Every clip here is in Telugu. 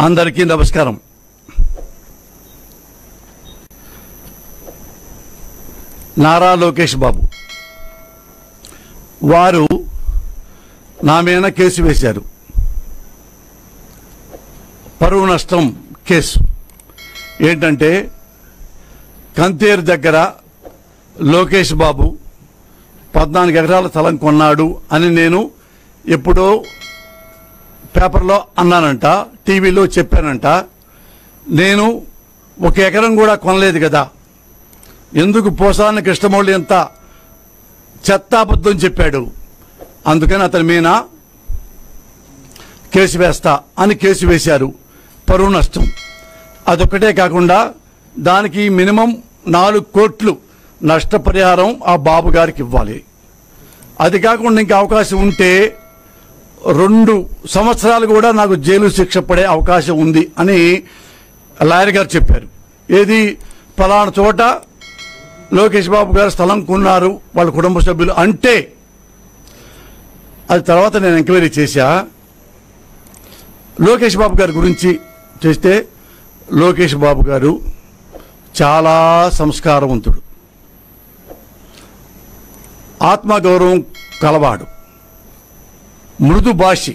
అందరికీ నమస్కారం నారా లోకేష్ బాబు వారు నా మీద కేసు వేశారు పరువు నష్టం కేసు ఏంటంటే కంతేరు దగ్గర లోకేష్ బాబు పద్నాలుగు ఎకరాల స్థలం కొన్నాడు అని నేను ఎప్పుడో పేపర్లో అన్నానంట టీవీలో చెప్పానంట నేను ఒక ఎకరం కూడా కొనలేదు కదా ఎందుకు పోసాని కృష్ణమౌళి ఎంత చెత్తాబద్ధం చెప్పాడు అందుకని అతని మీద కేసు వేస్తా అని కేసు వేశారు పరువు నష్టం అదొక్కటే కాకుండా దానికి మినిమం నాలుగు కోట్లు నష్టపరిహారం ఆ బాబు గారికి ఇవ్వాలి అది కాకుండా ఇంకా అవకాశం ఉంటే రెండు సంవత్సరాలు కూడా నాకు జైలు శిక్ష పడే అవకాశం ఉంది అని లాయర్ గారు చెప్పారు ఏది ఫలానా చోట లోకేష్ బాబు గారు స్థలం కొన్నారు వాళ్ళ కుటుంబ సభ్యులు అంటే అది తర్వాత నేను ఎంక్వైరీ చేశా లోకేష్ బాబు గారి గురించి చేస్తే లోకేష్ బాబు గారు చాలా సంస్కారవంతుడు ఆత్మగౌరవం కలవాడు మృదు భాషి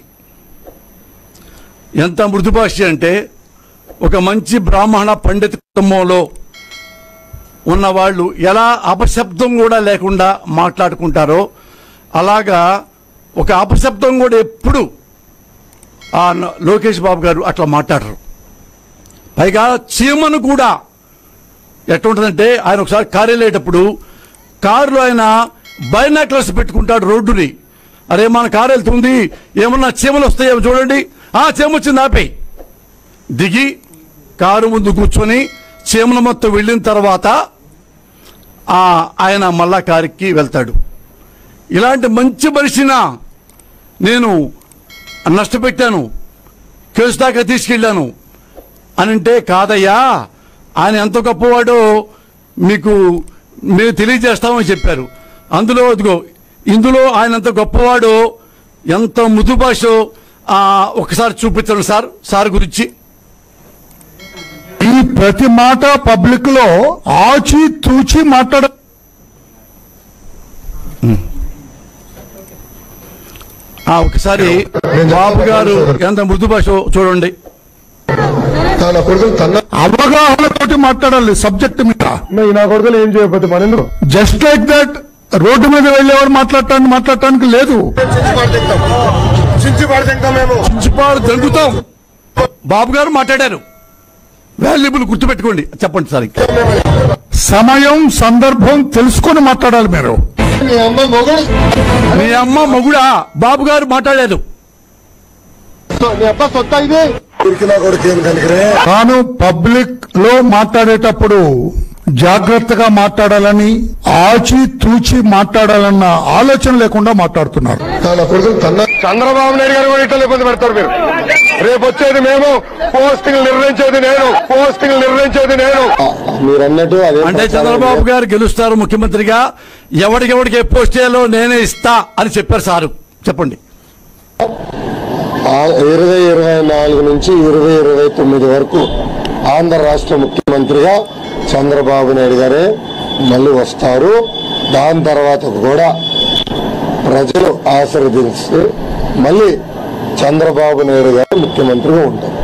ఎంత మృదు భాషి అంటే ఒక మంచి బ్రాహ్మణ పండిత కుటుంబంలో ఉన్న వాళ్ళు ఎలా అపశబ్దం కూడా లేకుండా మాట్లాడుకుంటారో అలాగా ఒక అపశబ్దం కూడా ఎప్పుడు ఆ న- లోకేష్ బాబు గారు అట్లా మాట్లాడరు పైగా చీమను కూడా ఎట్లుంటుందంటే ఆయన ఒకసారి కారు వెళ్ళేటప్పుడు కారులో ఆయన బైనాక్లర్స్ పెట్టుకుంటాడు రోడ్డుని అరే మన కారు వెళ్తుంది ఏమన్నా చీమలు వస్తాయేమో చూడండి ఆ చీమ వచ్చింది ఆపేయి దిగి కారు ముందు కూర్చొని చీమల మొత్తం వెళ్ళిన తర్వాత ఆ ఆయన మళ్ళా కారుకి వెళ్తాడు ఇలాంటి మంచి మనిషిన నేను నష్టపెట్టాను కేసు దాకా తీసుకెళ్ళాను అని అంటే కాదయ్యా ఆయన ఎంత గొప్పవాడో మీకు మేము తెలియజేస్తామని చెప్పారు అందులో అదిగో ఇందులో ఆయన ఎంత గొప్పవాడో ఎంత మృదు భాషో ఆ, ఒకసారి చూపించండి సార్ సార్ గురించి ఈ ప్రతి మాట పబ్లిక్ లో ఆచి తూచి మాట్లాడ ఆ, ఒకసారి బాబు గారు ఎంత మృదు భాష చూడండి తన కొడుకులు తన అవగాహనతోటి మాట్లాడాలి సబ్జెక్ట్ మీద నా కొడుకులు ఏం చేయకపోతే మన ఎందుకు జస్ట్ లైక్ దట్ రోడ్డు మీద వెళ్ళేవారు మాట్లాడటానికి మాట్లాడటానికి లేదు చించి పడతాం మేము చిపాడు జరుగుతాం బాబు గారు మాట్లాడారు వాల్యుబుల్ గుర్తుపెట్టుకోండి చెప్పండి సార్ ఇంకా. సమయం సందర్భం తెలుసుకొని మాట్లాడాలి మీరు మీ అమ్మ మొగుడు మీ అమ్మ మొగుడా బాబు గారు మాట్లాడారు నీ అబ్బా సొత్త ఇది ఉరికినా కొడుకు ఏం కనుకరే తాను పబ్లిక్ లో మాట్లాడేటప్పుడు జాగ్రత్తగా మాట్లాడాలని ఆచి తూచి మాట్లాడాలన్న ఆలోచన లేకుండా మాట్లాడుతున్నారు తన కొడుకులు తన చంద్రబాబు నాయుడు గారు కూడా ఇట్లా ఇబ్బంది పెడతారు మీరు రేపు వచ్చేది మేము పోస్టింగ్ నిర్ణయించేది నేను పోస్టింగ్ నిర్ణయించేది నేను మీరు అన్నట్టు అదే అంటే చంద్రబాబు గారు గెలుస్తారు ముఖ్యమంత్రిగా ఎవడికెవడికి ఏ పోస్ట్ చేయాలో నేనే ఇస్తా అని చెప్పారు సారు చెప్పండి ఇరవై ఇరవై నాలుగు నుంచి ఇరవై ఇరవై తొమ్మిది వరకు ఆంధ్ర రాష్ట్ర ముఖ్యమంత్రిగా చంద్రబాబు నాయుడు గారే మళ్ళీ వస్తారు దాని తర్వాత కూడా ప్రజలు ఆశీర్వదించి మళ్ళీ చంద్రబాబు నాయుడు గారు ముఖ్యమంత్రిగా ఉంటారు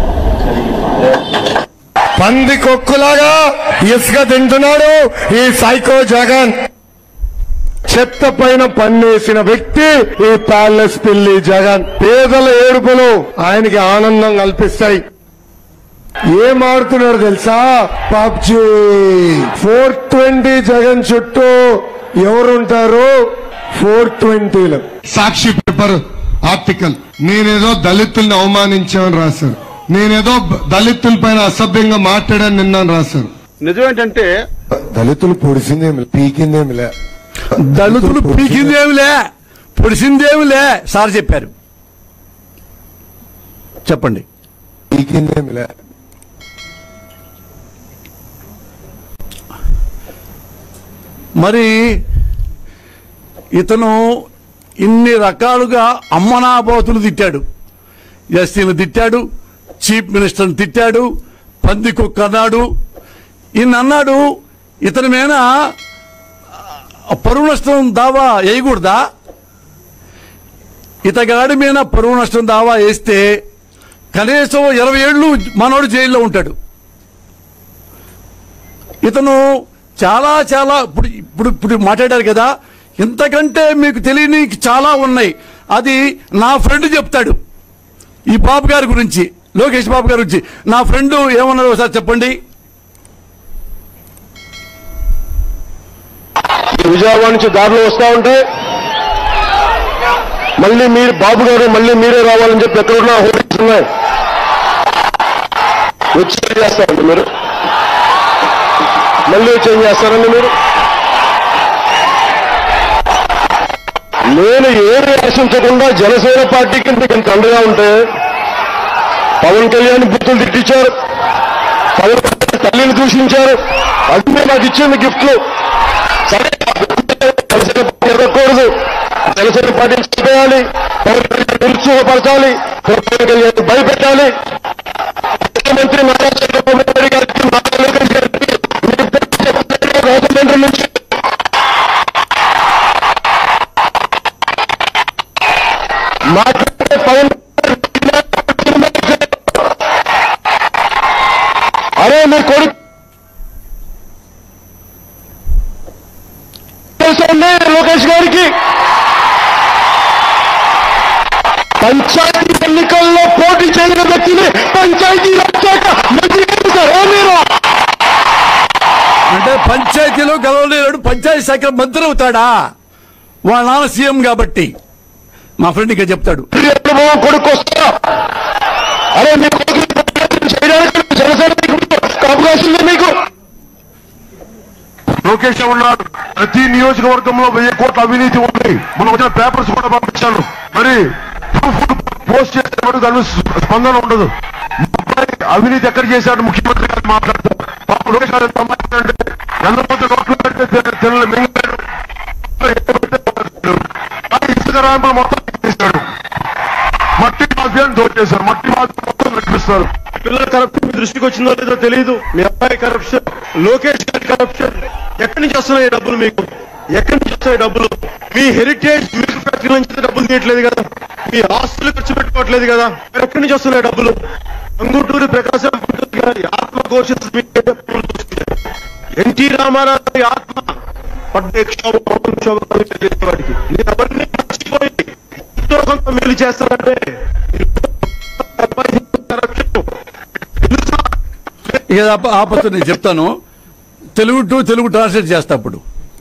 పంది కొక్కులాగా ఇసుక తింటున్నాడు ఈ సైకో జగన్ చెత్త పైన పన్నేసిన వ్యక్తి ఈ ప్యాలెస్ పిల్లి జగన్ పేదల ఏడుపులు ఆయనకి ఆనందం కల్పిస్తాయి ఏం ఆడుతున్నాడు తెలుసా పబ్జి ఫోర్ ట్వంటీ జగన్ చుట్టూ ఎవరుంటారు ఫోర్ ట్వంటీలు సాక్షి పేపర్ ఆర్టికల్ నేనేదో దళితుల్ని అవమానించామని రాశారు నేనేదో దళితుల పైన అసభ్యంగా మాట్లాడాను నిన్నాను రాశారు నిజమేంటంటే దళితులు పొడిసిందేమి పీకిందేమిలే దళితులు పీకిందేమిలే పొడిసిందేమిలే సార్ చెప్పారు చెప్పండి పీకిందేమిలే మరి ఇతను ఇన్ని రకాలుగా అమ్మనాబోతులు తిట్టాడు ఎస్సీలు తిట్టాడు చీఫ్ మినిస్టర్ని తిట్టాడు పంది కుక్క అన్నాడు ఈయన అన్నాడు ఇతని మీద ఆ పరువు నష్టం దావా వేయకూడదా ఇతగాడి మీద పరువు నష్టం దావా వేస్తే కనీసం ఇరవై ఏళ్ళు మనోడు జైల్లో ఉంటాడు ఇతను చాలా చాలా ఇప్పుడు ఇప్పుడు ఇప్పుడు మాట్లాడారు కదా ఇంతకంటే మీకు తెలియని చాలా ఉన్నాయి అది నా ఫ్రెండ్ చెప్తాడు ఈ బాబు గారి గురించి లోకేష్ బాబు గారి గురించి నా ఫ్రెండ్ ఏమన్నారు ఒకసారి చెప్పండి విజయవాడ నుంచి దారిలో వస్తా ఉంటే మళ్ళీ మీరు బాబు గారు మళ్ళీ మీరే రావాలని చెప్పి ఎక్కడున్నా హోర్డింగ్స్ ఉన్నాయి వచ్చి ఏం చేస్తారండి మీరు మళ్ళీ వచ్చి ఏం చేస్తారండి మీరు నేను ఏమి ఆశించకుండా జనసేన పార్టీకి మీకు ఇంత అండగా ఉంటే పవన్ కళ్యాణ్ బుద్ధులు తిట్టించారు పవన్ కళ్యాణ్ తల్లిని దూషించారు అది మీరు నాకు ఇచ్చింది గిఫ్ట్లు సరే జనసేన పార్టీ ఎదగకూడదు జనసేన పార్టీని చంపేయాలి పవన్ కళ్యాణ్ నిరుత్సాహపరచాలి పవన్ కళ్యాణ్ భయపెట్టాలి ముఖ్యమంత్రి నారా చంద్రబాబు నాయుడు గారికి నారా లోకేష్ గారికి మీరు రాజమండ్రి నుంచి మాట్లాడే పవన్ అరే మీ కొడుకు తెలుసండి లోకేష్ గారికి పంచాయతీ ఎన్నికల్లో పోటీ చేయని వ్యక్తిని పంచాయతీ వచ్చాక మంత్రి చేశారు మీరు అంటే పంచాయతీలో గెలవలేడు పంచాయతీ శాఖ మంత్రి అవుతాడా వాళ్ళ నాన్న సీఎం కాబట్టి మా ఫ్రెండ్ ఇంకా చెప్తాడు అనుభవం కొడుకు వస్తా అరే మీ కొడుకు చేయడానికి జనసేన మీకు అవకాశం ఉంది మీకు లోకేష్ ఉన్నారు ప్రతి నియోజకవర్గంలో వెయ్యి కోట్ల అవినీతి ఉంది మనం వచ్చిన పేపర్స్ కూడా పంపించాను మరి ప్రూఫ్ పోస్ట్ చేస్తే మటుకు దాని మీద స్పందన ఉండదు మా అబ్బాయి అవినీతి ఎక్కడ చేశాడు ముఖ్యమంత్రి గారు మాట్లాడతారు పాప లోకేష్ గారు ఎంత మాట్లాడంటే ఎంత మంది నోట్లు పెడితే తిన- తినలే మింగలేడు కానీ ఇసుక ర్యాంపులు మొత్తం చేశాడు మట్టి మాఫియాని దోచేశారు మట్టి మాఫియా మొత్తం నడిపిస్తారు పిల్లల కరప్షన్ మీ దృష్టికి వచ్చిందో లేదో తెలియదు మీ అబ్బాయి కరప్షన్ లోకేష్ గారి కరప్షన్ ఎక్కడి నుంచి వస్తున్నాయి ఈ డబ్బులు మీకు ఎక్కడి నుంచి వస్తున్నాయి డబ్బులు మీ హెరిటేజ్ మ్యూజిక్ ఫ్యాక్టరీ నుంచి డబ్బులు తీయట్లేదు కదా మీ ఆస్తులు ఖర్చు పెట్టుకోవట్లేదు కదా మరి ఎక్కడి నుంచి వస్తున్నాయి డబ్బులు అంగుటూరి ప్రకాశం పంతులు గారి ఆత్మ ఘోషిస్తుంది ఎన్టీ రామారావు గారి ఆత్మ పడ్డ క్షోభ పవన్ క్షోభ తెలియదు వాడికి నేను అవన్నీ మర్చిపోయి ఎంతో కొంత మేలు చేస్తానంటే కరప్షన్ ఇక ఆప- ఆపత్తు నేను చెప్తాను తెలుగు టు తెలుగు ట్రాన్స్లేట్ చేస్తా అప్పుడు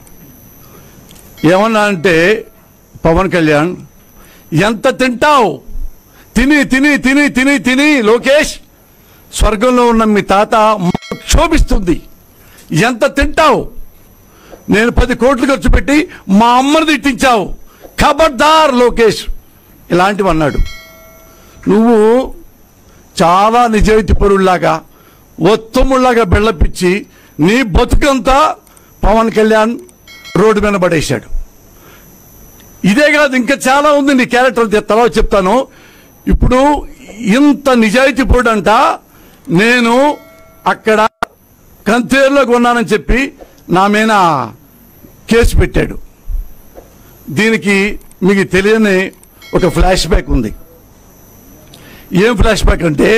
ఏమన్నా అంటే పవన్ కళ్యాణ్ ఎంత తింటావు తిని తిని తిని తిని తిని లోకేష్ స్వర్గంలో ఉన్న మీ తాత మ- క్షోభిస్తుంది ఎంత తింటావు నేను పది కోట్లు ఖర్చు పెట్టి మా అమ్మని తిట్టించావు ఖబర్దార్ లోకేష్ ఇలాంటివి అన్నాడు నువ్వు చాలా నిజాయితీ పరుల్లాగా ఒత్తముల్లాగా బెళ్ళపిచ్చి నీ బతుకంతా పవన్ కళ్యాణ్ రోడ్డు మీద పడేశాడు ఇదే కాదు ఇంకా చాలా ఉంది నీ క్యారెక్టర్ తర్వాత చెప్తాను ఇప్పుడు ఇంత నిజాయితీ పరుడంట నేను అక్కడ కంతేరులో కొన్నానని చెప్పి నా మీద కేసు పెట్టాడు దీనికి మీకు తెలియని ఒక ఫ్లాష్ బ్యాక్ ఉంది ఏం ఫ్లాష్ బ్యాక్ అంటే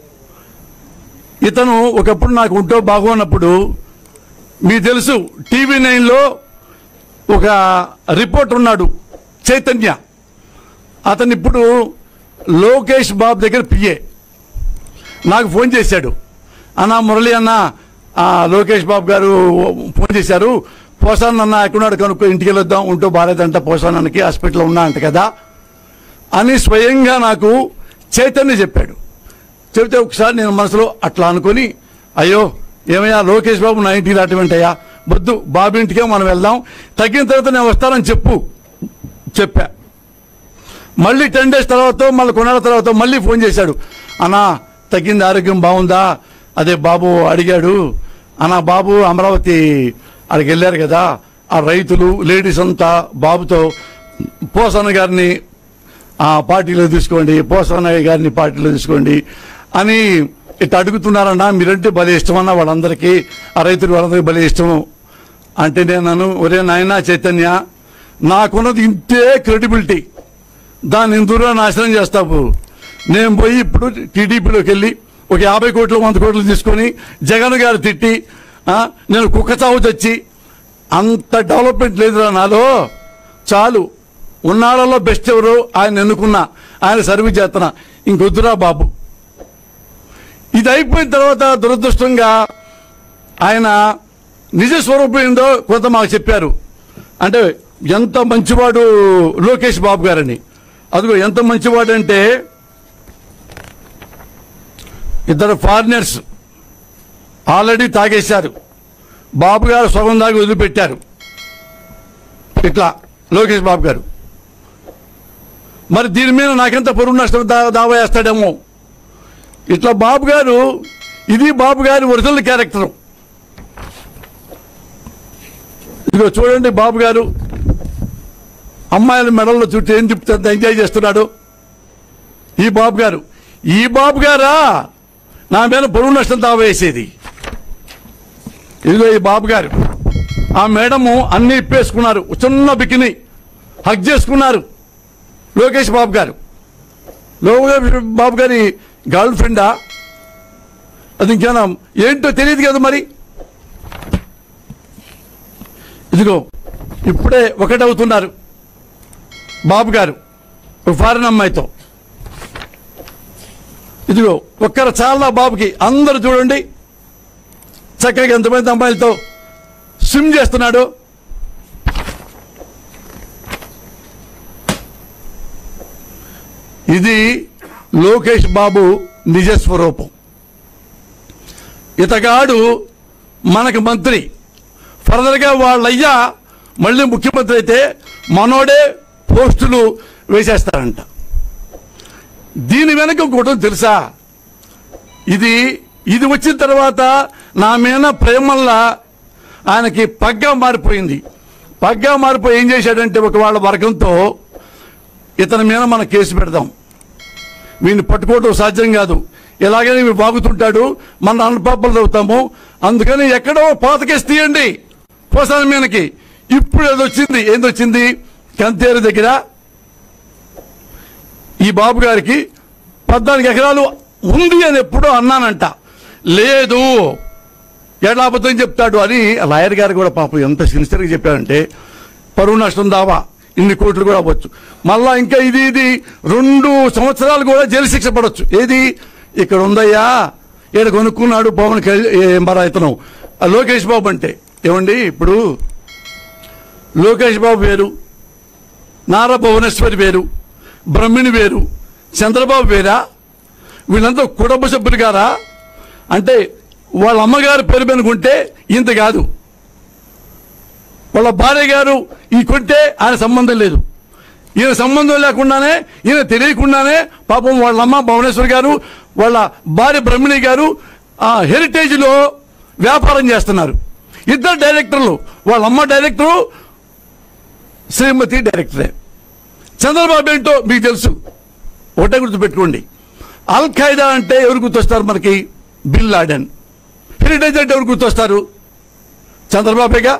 ఇతను ఒకప్పుడు నాకు ఉంటో బాగున్నప్పుడు మీకు తెలుసు టీవీ నైన్లో ఒక రిపోర్టర్ ఉన్నాడు చైతన్య అతను ఇప్పుడు లోకేష్ బాబు దగ్గర పిఏ నాకు ఫోన్ చేశాడు అన్న మురళి అన్న ఆ, లోకేష్ బాబు గారు ఫోన్ చేశారు పోసాన్ అన్న ఎక్కడున్నాడు కనుక్కో ఇంటికి వెళ్ళొద్దాం ఉంటూ బాగాలేదంట పోసాన్ అన్నకి హాస్పిటల్లో ఉన్నా అంట కదా అని స్వయంగా నాకు చైతన్య చెప్పాడు చెబితే ఒకసారి నేను మనసులో అట్లా అనుకొని అయ్యో ఏమయ్యా లోకేష్ బాబు నా ఇంటికి రావటమేంటయ్యా వద్దు బాబు ఇంటికే మనం వెళ్దాం తగ్గిన తర్వాత నేను వస్తానని చెప్పు చెప్పా మళ్ళీ టెన్ డేస్ తర్వాత మళ్ళీ కొన్నాళ్ళ తర్వాత మళ్ళీ ఫోన్ చేశాడు అన్నా తగ్గింది ఆరోగ్యం బాగుందా అదే బాబు అడిగాడు అన్నా బాబు అమరావతి అక్కడికి వెళ్ళారు కదా ఆ రైతులు లేడీస్ అంతా బాబుతో పోసన్న గారిని ఆ పార్టీలో తీసుకోండి పోసన్న గారిని పార్టీలో తీసుకోండి అని ఇట్లా అడుగుతున్నారన్నా మీరంటే భలే ఇష్టం అన్న వాళ్ళందరికీ ఆ రైతులు వాళ్ళందరికీ భలే ఇష్టం అంటే నేను అన్నాను, ఒరే నాయనా చైతన్య నాకున్నది ఇంతే క్రెడిబిలిటీ దాన్ని ఇందులో నాశనం చేస్తావు నేను పోయి ఇప్పుడు టీడీపీలోకి వెళ్ళి ఒక యాభై కోట్లు వంద కోట్లు తీసుకొని జగన్ గారు తిట్టి ఆ, నేను కుక్క చావు తెచ్చి అంత డెవలప్మెంట్ లేదురా నాలో చాలు ఉన్నాళ్ళలో బెస్ట్ ఎవరు ఆయన ఎన్నుకున్నా ఆయన సర్వీస్ చేస్తున్నా ఇంకొద్దురా బాబు ఇది అయిపోయిన తర్వాత దురదృష్టంగా ఆయన నిజ స్వరూపం ఏందో కొంత మాకు చెప్పారు అంటే ఎంత మంచివాడు లోకేష్ బాబు గారని అదిగో ఎంత మంచివాడు అంటే ఇద్దరు ఫారినర్స్ ఆల్రెడీ తాగేశారు బాబు గారు సగం దాకా వదిలిపెట్టారు ఇట్లా లోకేష్ బాబు గారు మరి దీని మీద నాకెంత పొరుగు నష్టం దా- దావా వేస్తాడేమో ఇట్లా బాబు గారు ఇది బాబు గారి ఒరిజినల్ క్యారెక్టర్ ఇదిగో చూడండి బాబు గారు అమ్మాయిల మెడల్లో చుట్టూ ఏం చెప్తే ఎంజాయ్ చేస్తున్నాడు ఈ బాబు గారు ఈ బాబు గారా నా మీద పొరుగు నష్టం దావా వేసేది ఇదిగో ఈ బాబు గారు ఆ మేడము అన్ని ఇప్పేసుకున్నారు చిన్న బికిని హక్ చేసుకున్నారు లోకేష్ బాబు గారు లోకేష్ బాబు గారి గర్ల్ ఫ్రెండా అది ఇంకేనా ఏంటో తెలియదు కదా మరి ఇదిగో ఇప్పుడే ఒకటవుతున్నారు బాబు గారు ఒక ఫారెన్ అమ్మాయితో ఇదిగో ఒక్కరు చాలా బాబుకి అందరూ చూడండి చక్కగా ఎంతమంది అమ్మాయిలతో స్విమ్ చేస్తున్నాడు ఇది లోకేష్ బాబు నిజ స్వరూపం ఇతగాడు మనకు మంత్రి ఫర్దర్గా వాళ్ళయ్యా మళ్ళీ ముఖ్యమంత్రి అయితే మనోడే పోస్టులు వేసేస్తారంట దీని వెనక ఇంకోటి తెలుసా ఇది ఇది వచ్చిన తర్వాత నా మీద ప్రేమల్లా ఆయనకి పగ్గా మారిపోయింది పగ్గా మారిపోయి ఏం చేశాడంటే ఒక వాళ్ళ వర్గంతో ఇతని మీద మనం కేసు పెడదాం వీడిని పట్టుకోవడం సాధ్యం కాదు ఇలాగనే వీడు బాగుతుంటాడు మన అన్నపాపలు అవుతాము అందుకని ఎక్కడో పాత కేసు తీయండి పోసాని మీదకి ఇప్పుడు ఏదో వచ్చింది ఏంది వచ్చింది కంతేరు దగ్గర ఈ బాబు గారికి పద్నాలుగు ఎకరాలు ఉంది అని ఎప్పుడో అన్నానంట లేదు ఎట్లా అబద్ధం చెప్తాడు అని లాయర్ గారు కూడా పాపం ఎంత సిన్సియర్గా చెప్పారంటే పరువు నష్టం దావా ఇన్ని కోట్లు కూడా అవ్వచ్చు మళ్ళా ఇంకా ఇది ఇది రెండు సంవత్సరాలు కూడా జైలు శిక్ష పడవచ్చు ఏది ఇక్కడ ఉందయ్యా ఈడ కొనుక్కున్నాడు పవన్ కళ్యాణ్ మరి ఇతను ఆ లోకేష్ బాబు అంటే ఏమండి ఇప్పుడు లోకేష్ బాబు వేరు నారా భువనేశ్వరి వేరు బ్రహ్మిణి వేరు చంద్రబాబు వేరా వీళ్ళంతా కుటుంబ సభ్యులు గారా అంటే వాళ్ళ అమ్మగారు పేరు పెనుకుంటే ఇంత కాదు వాళ్ళ భార్య గారు ఈ కొంటే ఆయన సంబంధం లేదు ఈయన సంబంధం లేకుండానే ఈయన తెలియకుండానే పాపం వాళ్ళ అమ్మ భువనేశ్వర్ గారు వాళ్ళ భార్య బ్రహ్మిణి గారు ఆ హెరిటేజ్లో వ్యాపారం చేస్తున్నారు ఇద్దరు డైరెక్టర్లు వాళ్ళ అమ్మ డైరెక్టరు శ్రీమతి డైరెక్టరే చంద్రబాబు ఏంటో మీకు తెలుసు ఒకటే గుర్తుపెట్టుకోండి అల్ ఖైదా అంటే ఎవరు గుర్తొస్తారు మనకి బిల్ లాడెన్ హెరిటేజ్ అంటే ఎవరు గుర్తొస్తారు చంద్రబాబేగా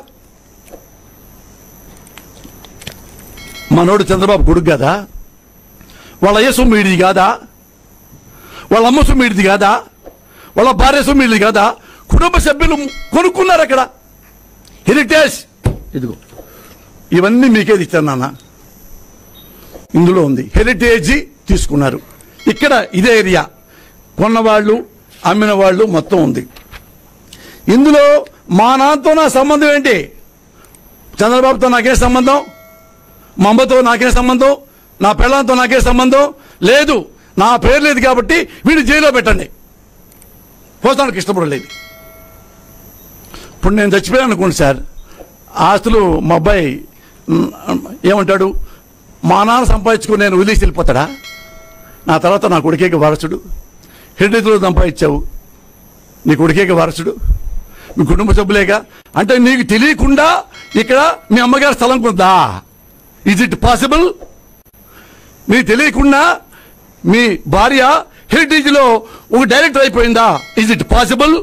మనోడు చంద్రబాబు కొడుకు కదా వాళ్ళ అయ్య సొమ్ము ఈడిది కాదా వాళ్ళ అమ్మ సొమ్ము ఈడిది కాదా వాళ్ళ భార్య సొమ్ము ఈడిది కాదా కుటుంబ సభ్యులు కొనుక్కున్నారు అక్కడ హెరిటేజ్ ఇదిగో ఇవన్నీ మీకేది ఇచ్చాను నాన్న ఇందులో ఉంది హెరిటేజ్ తీసుకున్నారు ఇక్కడ ఇదే ఏరియా కొన్నవాళ్ళు అమ్మిన వాళ్ళు మొత్తం ఉంది ఇందులో మా నాన్నతో నా సంబంధం ఏంటి చంద్రబాబుతో నాకే సంబంధం మా అమ్మతో నాకే సంబంధం నా పిల్లలతో నాకే సంబంధం లేదు నా పేరు లేదు కాబట్టి వీడిని జైల్లో పెట్టండి పోతానికి ఇష్టపడలేదు ఇప్పుడు నేను చచ్చిపోయాను అనుకోండి సార్ ఆస్తులు మా అబ్బాయి మ్, ఏమంటాడు మా నాన్న సంపాదించుకుని నేను వదిలేసి వెళ్ళిపోతాడా నా తర్వాత నా కొడుకేకి వారసుడు హెరిటేజ్లో సంపాదించావు నీ కొడుకేకి వారసుడు మీ కుటుంబ సభ్యులేగా అంటే నీకు తెలియకుండా ఇక్కడ మీ అమ్మగారి స్థలం కొందా ఇజ్ ఇట్ పాసిబుల్ నీకు తెలియకుండా మీ భార్య హెరిటేజ్ లో ఒక డైరెక్టర్ అయిపోయిందా ఇస్ ఇట్ పాసిబుల్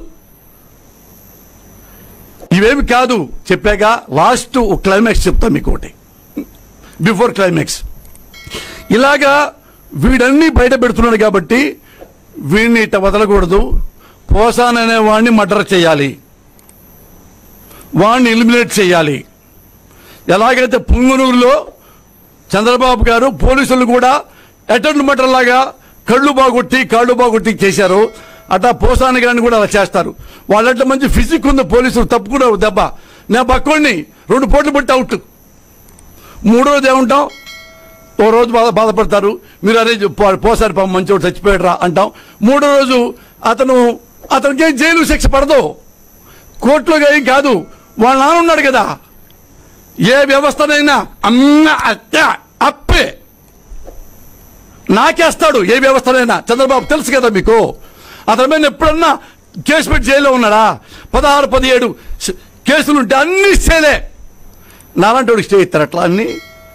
ఇవేమి కాదు చెప్పాక లాస్ట్ ఒక క్లైమాక్స్ చెప్తా మీకు ఒకటి బిఫోర్ క్లైమాక్స్ ఇలాగా వీడన్నీ బయట పెడుతున్నాడు కాబట్టి వీడిని ఇట్ట వదలకూడదు పోసాన్ అనే వాడిని మర్డర్ చేయాలి వాడిని ఎలిమినేట్ చేయాలి ఎలాగైతే పుంగనూరులో చంద్రబాబు గారు పోలీసులు కూడా అటెండ్ మటర్ లాగా కళ్ళు బాగొట్టి కాళ్ళు బాగొట్టి చేశారు అట్టా పోసాని గారిని కూడా అలా చేస్తారు వాళ్ళంటే మంచి ఫిజిక్ ఉంది పోలీసులు తప్పుకున్నారు దెబ్బ నా పక్కోడిని రెండు పోట్లు పెట్టి అవుట్ మూడో రోజు ఏమంటాం ఓ రోజు బాధ బాధపడతారు మీరు అరే పో- పోసారి పాపం మంచోడు చచ్చిపోయాడు రా అంటాం మూడో రోజు అతను అతనికి ఏం జైలు శిక్ష పడదు కోర్టులో ఏం కాదు వాళ్ళ నాన్న ఉన్నాడు కదా ఏ వ్యవస్థనైనా అమ్మ అత్త అప్పే నాకేస్తాడు ఏ వ్యవస్థనైనా చంద్రబాబు తెలుసు కదా మీకు అతని మీద ఎప్పుడన్నా కేసు పెట్టి జైల్లో ఉన్నాడా పదహారు పదిహేడు స- కేసులుంటే అన్ని స్టేలే నాలాంటి వాడికి స్టే ఇస్తారు అట్లా అన్ని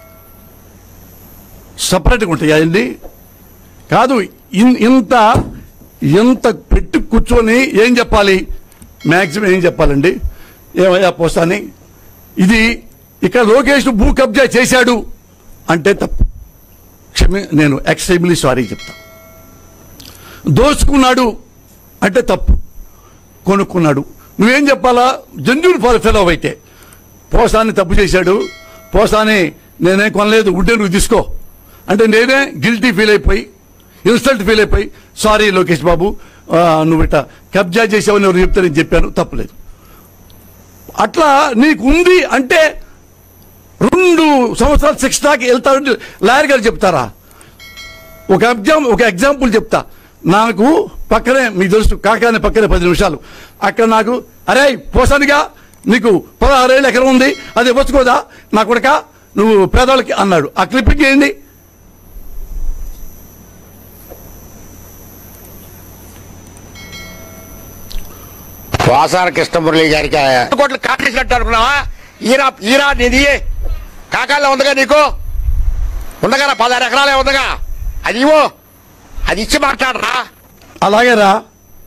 సపరేట్గా ఉంటాయి అన్ని కాదు ఇన్- ఇంత ఇంత పెట్టి కూర్చొని ఏం చెప్పాలి మ్యాక్సిమం ఏం చెప్పాలండి ఏమయ్యా పోస్తాని ఇది ఇక్కడ లోకేష్ భూ కబ్జా చేశాడు అంటే తప్పు క్షమి నేను ఎక్స్ట్రీమ్లీ సారీ చెప్తా దోచుకున్నాడు అంటే తప్పు కొనుక్కున్నాడు నువ్వేం చెప్పాలా జంజూరు ఫాల్ ఫెలో అయితే పోసాని తప్పు చేశాడు పోసాని నేనే కొనలేదు ఉంటే నువ్వు తీసుకో అంటే నేనే గిల్టీ ఫీల్ అయిపోయి ఇన్సల్ట్ ఫీల్ అయిపోయి సారీ లోకేష్ బాబు ఆ, నువ్వు ఇట్ట కబ్జా చేసావని ఎవరు చెప్తే నేను చెప్పాను తప్పులేదు అట్లా నీకు ఉంది అంటే రెండు సంవత్సరాలు శిక్ష దాకా వెళ్తారని లాయర్ గారు చెప్తారా ఒక ఎగ్జామ్ ఒక ఎగ్జాంపుల్ చెప్తా నాకు పక్కనే మీకు తెలుసు కాకానే పక్కనే పది నిమిషాలు అక్కడ నాకు అరే పోసానిగా నీకు పదహారేళ్ళు ఎకరం ఉంది అది ఇవ్వచ్చుకోదా నా కొడక నువ్వు పేదవాళ్ళకి అన్నాడు ఆ క్లిప్పింగ్ ఏంటి వాసార కృష్ణమురళి గారికి కోట్లు కాటేసినట్టు అనుకున్నావా ఈరా ఈరా నిధి కాకాల్లో ఉందిగా నీకు ఉందగా నా పదహారు ఎకరాలే ఉందిగా అది ఇవ్వు అది ఇచ్చి మాట్లాడరా అలాగే రా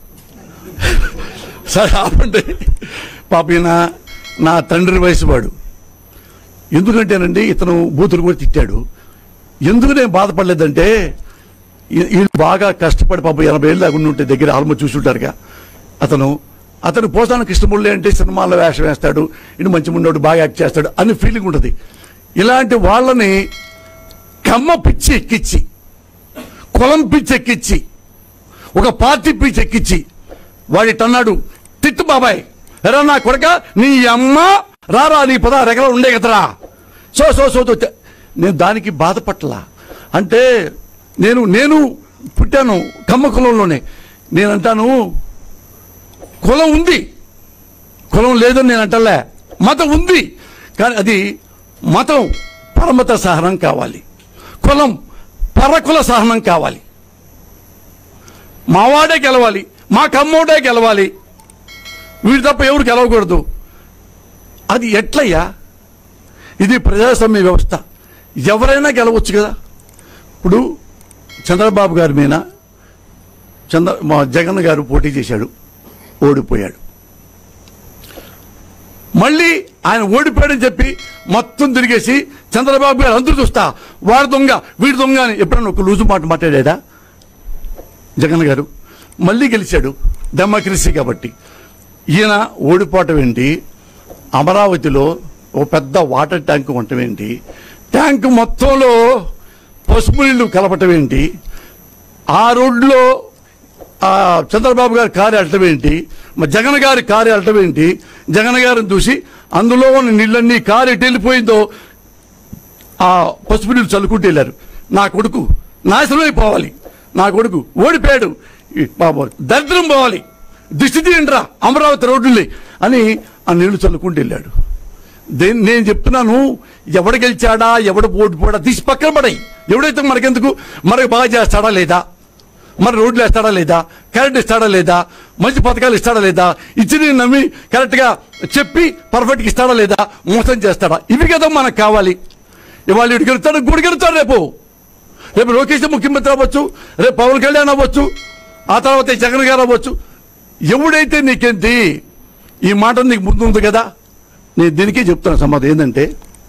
సరే ఆపండి పాప ఈయన నా తండ్రి వయసు వాడు ఎందుకంటేనండి ఇతను బూతులు కూడా తిట్టాడు ఎందుకు నేను బాధపడలేదంటే ఈ- వీళ్ళు బాగా కష్టపడి పాపం ఎనభై ఏళ్ళు దాకా ఉంటే దగ్గర ఆల్మోస్ట్ చూసుంటారుగా అతను అతను పోతాను కృష్ణమురళి అంటే సినిమాల్లో వేషం వేస్తాడు ఇటు మంచి ముండోడు బాగా యాక్ట్ చేస్తాడు అని ఫీలింగ్ ఉంటుంది ఇలాంటి వాళ్ళని కమ్మ పిచ్చి ఎక్కించి కులం పిచ్చి ఎక్కించి ఒక పార్టీ పిచ్చి ఎక్కించి వాడిటన్నాడు తిట్టు బాబాయ్ ఎరా నా కొడక నీ అమ్మ రారా నీ పదహారు ఎకరాలు ఉండే కదరా సో సో సో సో తే- నేను దానికి బాధపట్లా అంటే నేను నేను పుట్టాను కమ్మ కులంలోనే నేను అంటాను కులం ఉంది కులం లేదని నేను అంటలే మతం ఉంది కానీ అది మతం పరమత సహనం కావాలి కులం పరకుల సహనం కావాలి మావాడే గెలవాలి మా కమ్మోడే గెలవాలి వీడు తప్ప ఎవరు గెలవకూడదు అది ఎట్లయ్యా ఇది ప్రజాస్వామ్య వ్యవస్థ ఎవరైనా గెలవచ్చు కదా ఇప్పుడు చంద్రబాబు గారి మీద చంద్ర మా జగన్ గారు పోటీ చేశాడు ఓడిపోయాడు మళ్ళీ ఆయన ఓడిపోయాడని చెప్పి మొత్తం తిరిగేసి చంద్రబాబు గారు అందరూ చూస్తా వాడు దొంగ వీడు దొంగ అని ఎప్పుడన్నా ఒక లూజు మాట మాట్లాడాడా జగన్ గారు మళ్ళీ గెలిచాడు డెమోక్రసీ కాబట్టి ఈయన ఓడిపోవటం ఏంటి అమరావతిలో ఓ పెద్ద వాటర్ ట్యాంక్ ఉండటం ఏంటి ట్యాంక్ మొత్తంలో పసుపు నీళ్లు కలపటం ఏంటి ఆ రోడ్లో ఆ చంద్రబాబు గారి కారు వెళ్ళటం ఏంటి మరి జగన్ గారి కారు వెళ్ళటం ఏంటి జగన్ గారిని చూసి అందులో ఉన్న నీళ్ళన్నీ కారు ఎటు వెళ్ళిపోయిందో ఆ పసుపు నీళ్ళు చల్లుకుంటూ వెళ్ళారు నా కొడుకు నాశనం అయిపోవాలి నా కొడుకు ఓడిపోయాడు ఈ బాబు దరిద్రం పోవాలి దిష్టి తీయండిరా అమరావతి రోడ్డుని అని ఆ నీళ్లు చల్లుకుంటూ వెళ్ళాడు దేని నేను చెప్తున్నాను ఎవడు గెలిచాడా ఎవడు ఓడిపోడా తీసి పక్కన పడాయి ఎవడైతే మనకెందుకు మనకు బాగా చేస్తాడా లేదా మరి రోడ్లు వేస్తాడా లేదా కరెంట్ ఇస్తాడా లేదా మంచి పథకాలు ఇస్తాడా లేదా ఇచ్చి నేను నమ్మి కరెక్ట్గా చెప్పి పర్ఫెక్ట్గా ఇస్తాడా లేదా మోసం చేస్తాడా ఇవి కదా మనకు కావాలి ఇవాళ ఇటు గెలుస్తాడు గుడి గెలుస్తాడు రేపు రేపు లోకేష్ ముఖ్యమంత్రి అవ్వచ్చు రేపు పవన్ కళ్యాణ్ అవ్వచ్చు ఆ తర్వాత ఈ జగన్ గారు అవ్వచ్చు ఎవడైతే నీకేంటి ఈ మాట నీకు ముందు ఉంది కదా నేను దీనికే చెప్తాను సమాధానం ఏంటంటే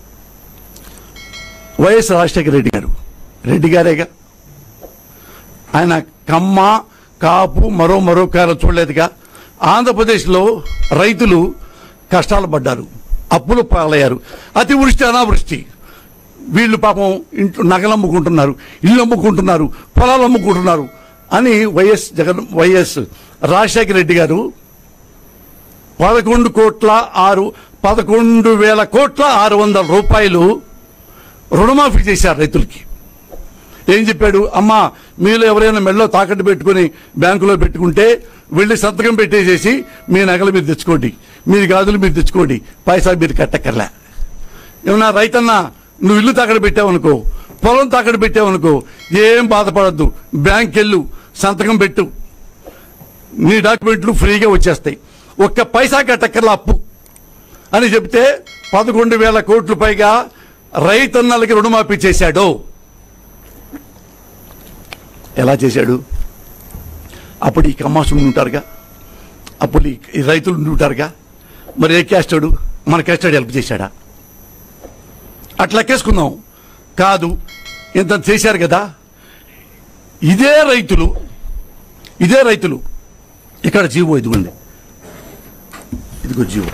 వైఎస్ రాజశేఖర రెడ్డి గారు రెడ్డి గారేగా ఆయన కమ్మ కాపు మరో మరో కాలం చూడలేదుగా ఆంధ్రప్రదేశ్లో రైతులు కష్టాలు పడ్డారు అప్పులు పాలయ్యారు అతివృష్టి అనావృష్టి వీళ్ళు పాపం ఇంట్లో నగలు అమ్ముకుంటున్నారు ఇల్లు అమ్ముకుంటున్నారు పొలాలు అమ్ముకుంటున్నారు అని వైఎస్ జగన్ వైఎస్ రాజశేఖర రెడ్డి గారు పదకొండు కోట్ల ఆరు పదకొండు వేల కోట్ల ఆరు వందల రూపాయలు రుణమాఫీ చేశారు రైతులకి ఏం చెప్పాడు అమ్మా మీలో ఎవరైనా మెడలో తాకట్టు పెట్టుకుని బ్యాంకులో పెట్టుకుంటే వెళ్ళి సంతకం పెట్టేసేసి మీ నగలు మీరు తెచ్చుకోండి మీ గాజులు మీరు తెచ్చుకోండి పైసా మీరు కట్టక్కర్లే ఏమన్నా రైతన్న నువ్వు ఇల్లు తాకడ పెట్టావనుకో పొలం తాకడ పెట్టావనుకో ఏం బాధపడద్దు బ్యాంక్ వెళ్ళు సంతకం పెట్టు నీ డాక్యుమెంట్లు ఫ్రీగా వచ్చేస్తాయి ఒక్క పైసా కట్టక్కర్ల అప్పు అని చెప్తే పదకొండు వేల కోట్లు పైగా రైతన్నలకి రుణమాఫీ చేశాడు ఎలా చేశాడు అప్పుడు ఈ కమ్మాసులు ఉంటారుగా అప్పుడు ఈ- ఈ రైతులు ఉంటారుగా మరి ఏ క్యాస్టాడు మన క్యాస్టాడు హెల్ప్ చేశాడా అట్లా ఎక్కేసుకుందాం కాదు ఇంత చేశారు కదా ఇదే రైతులు ఇదే రైతులు ఇక్కడ జీవో ఇదిగోండి ఇదిగో జీవో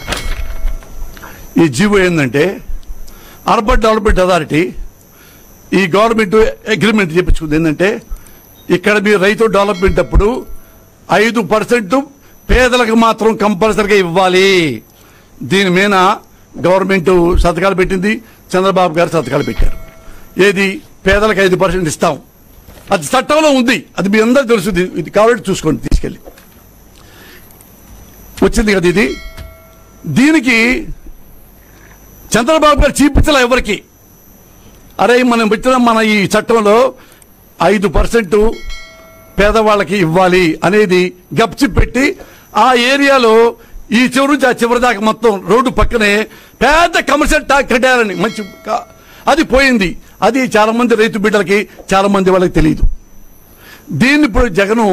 ఈ జీవో ఏంటంటే అర్బన్ డెవలప్మెంట్ అథారిటీ ఈ గవర్నమెంట్ అగ్రిమెంట్ చెప్పించుకుంది ఏంటంటే ఇక్కడ మీ రైతు డెవలప్మెంట్ అప్పుడు ఐదు పర్సెంట్ పేదలకు మాత్రం కంపల్సరిగా ఇవ్వాలి దీని మీద గవర్నమెంట్ సంతకాలు పెట్టింది చంద్రబాబు గారు సంతకాలు పెట్టారు ఏది పేదలకు ఐదు పర్సెంట్ ఇస్తాం అది చట్టంలో ఉంది అది మీ అందరూ తెలుసు ఇది- ఇది కావాలంటే చూసుకోండి తీసుకెళ్ళి వచ్చింది కదా ఇది దీనికి చంద్రబాబు గారు చూపించలే ఎవరికి అరే మనం పెట్టిన మన ఈ చట్టంలో ఐదు పర్సెంట్ పేదవాళ్ళకి ఇవ్వాలి అనేది గప్చి పెట్టి ఆ ఏరియాలో ఈ చివరి నుంచి ఆ చివరి దాకా మొత్తం రోడ్డు పక్కనే పెద్ద కమర్షియల్ ట్యాక్ కట్టారని మంచి కా- అది పోయింది అది చాలా మంది రైతు బిడ్డలకి చాలా మంది వాళ్ళకి తెలియదు దీన్ని ఇప్పుడు జగను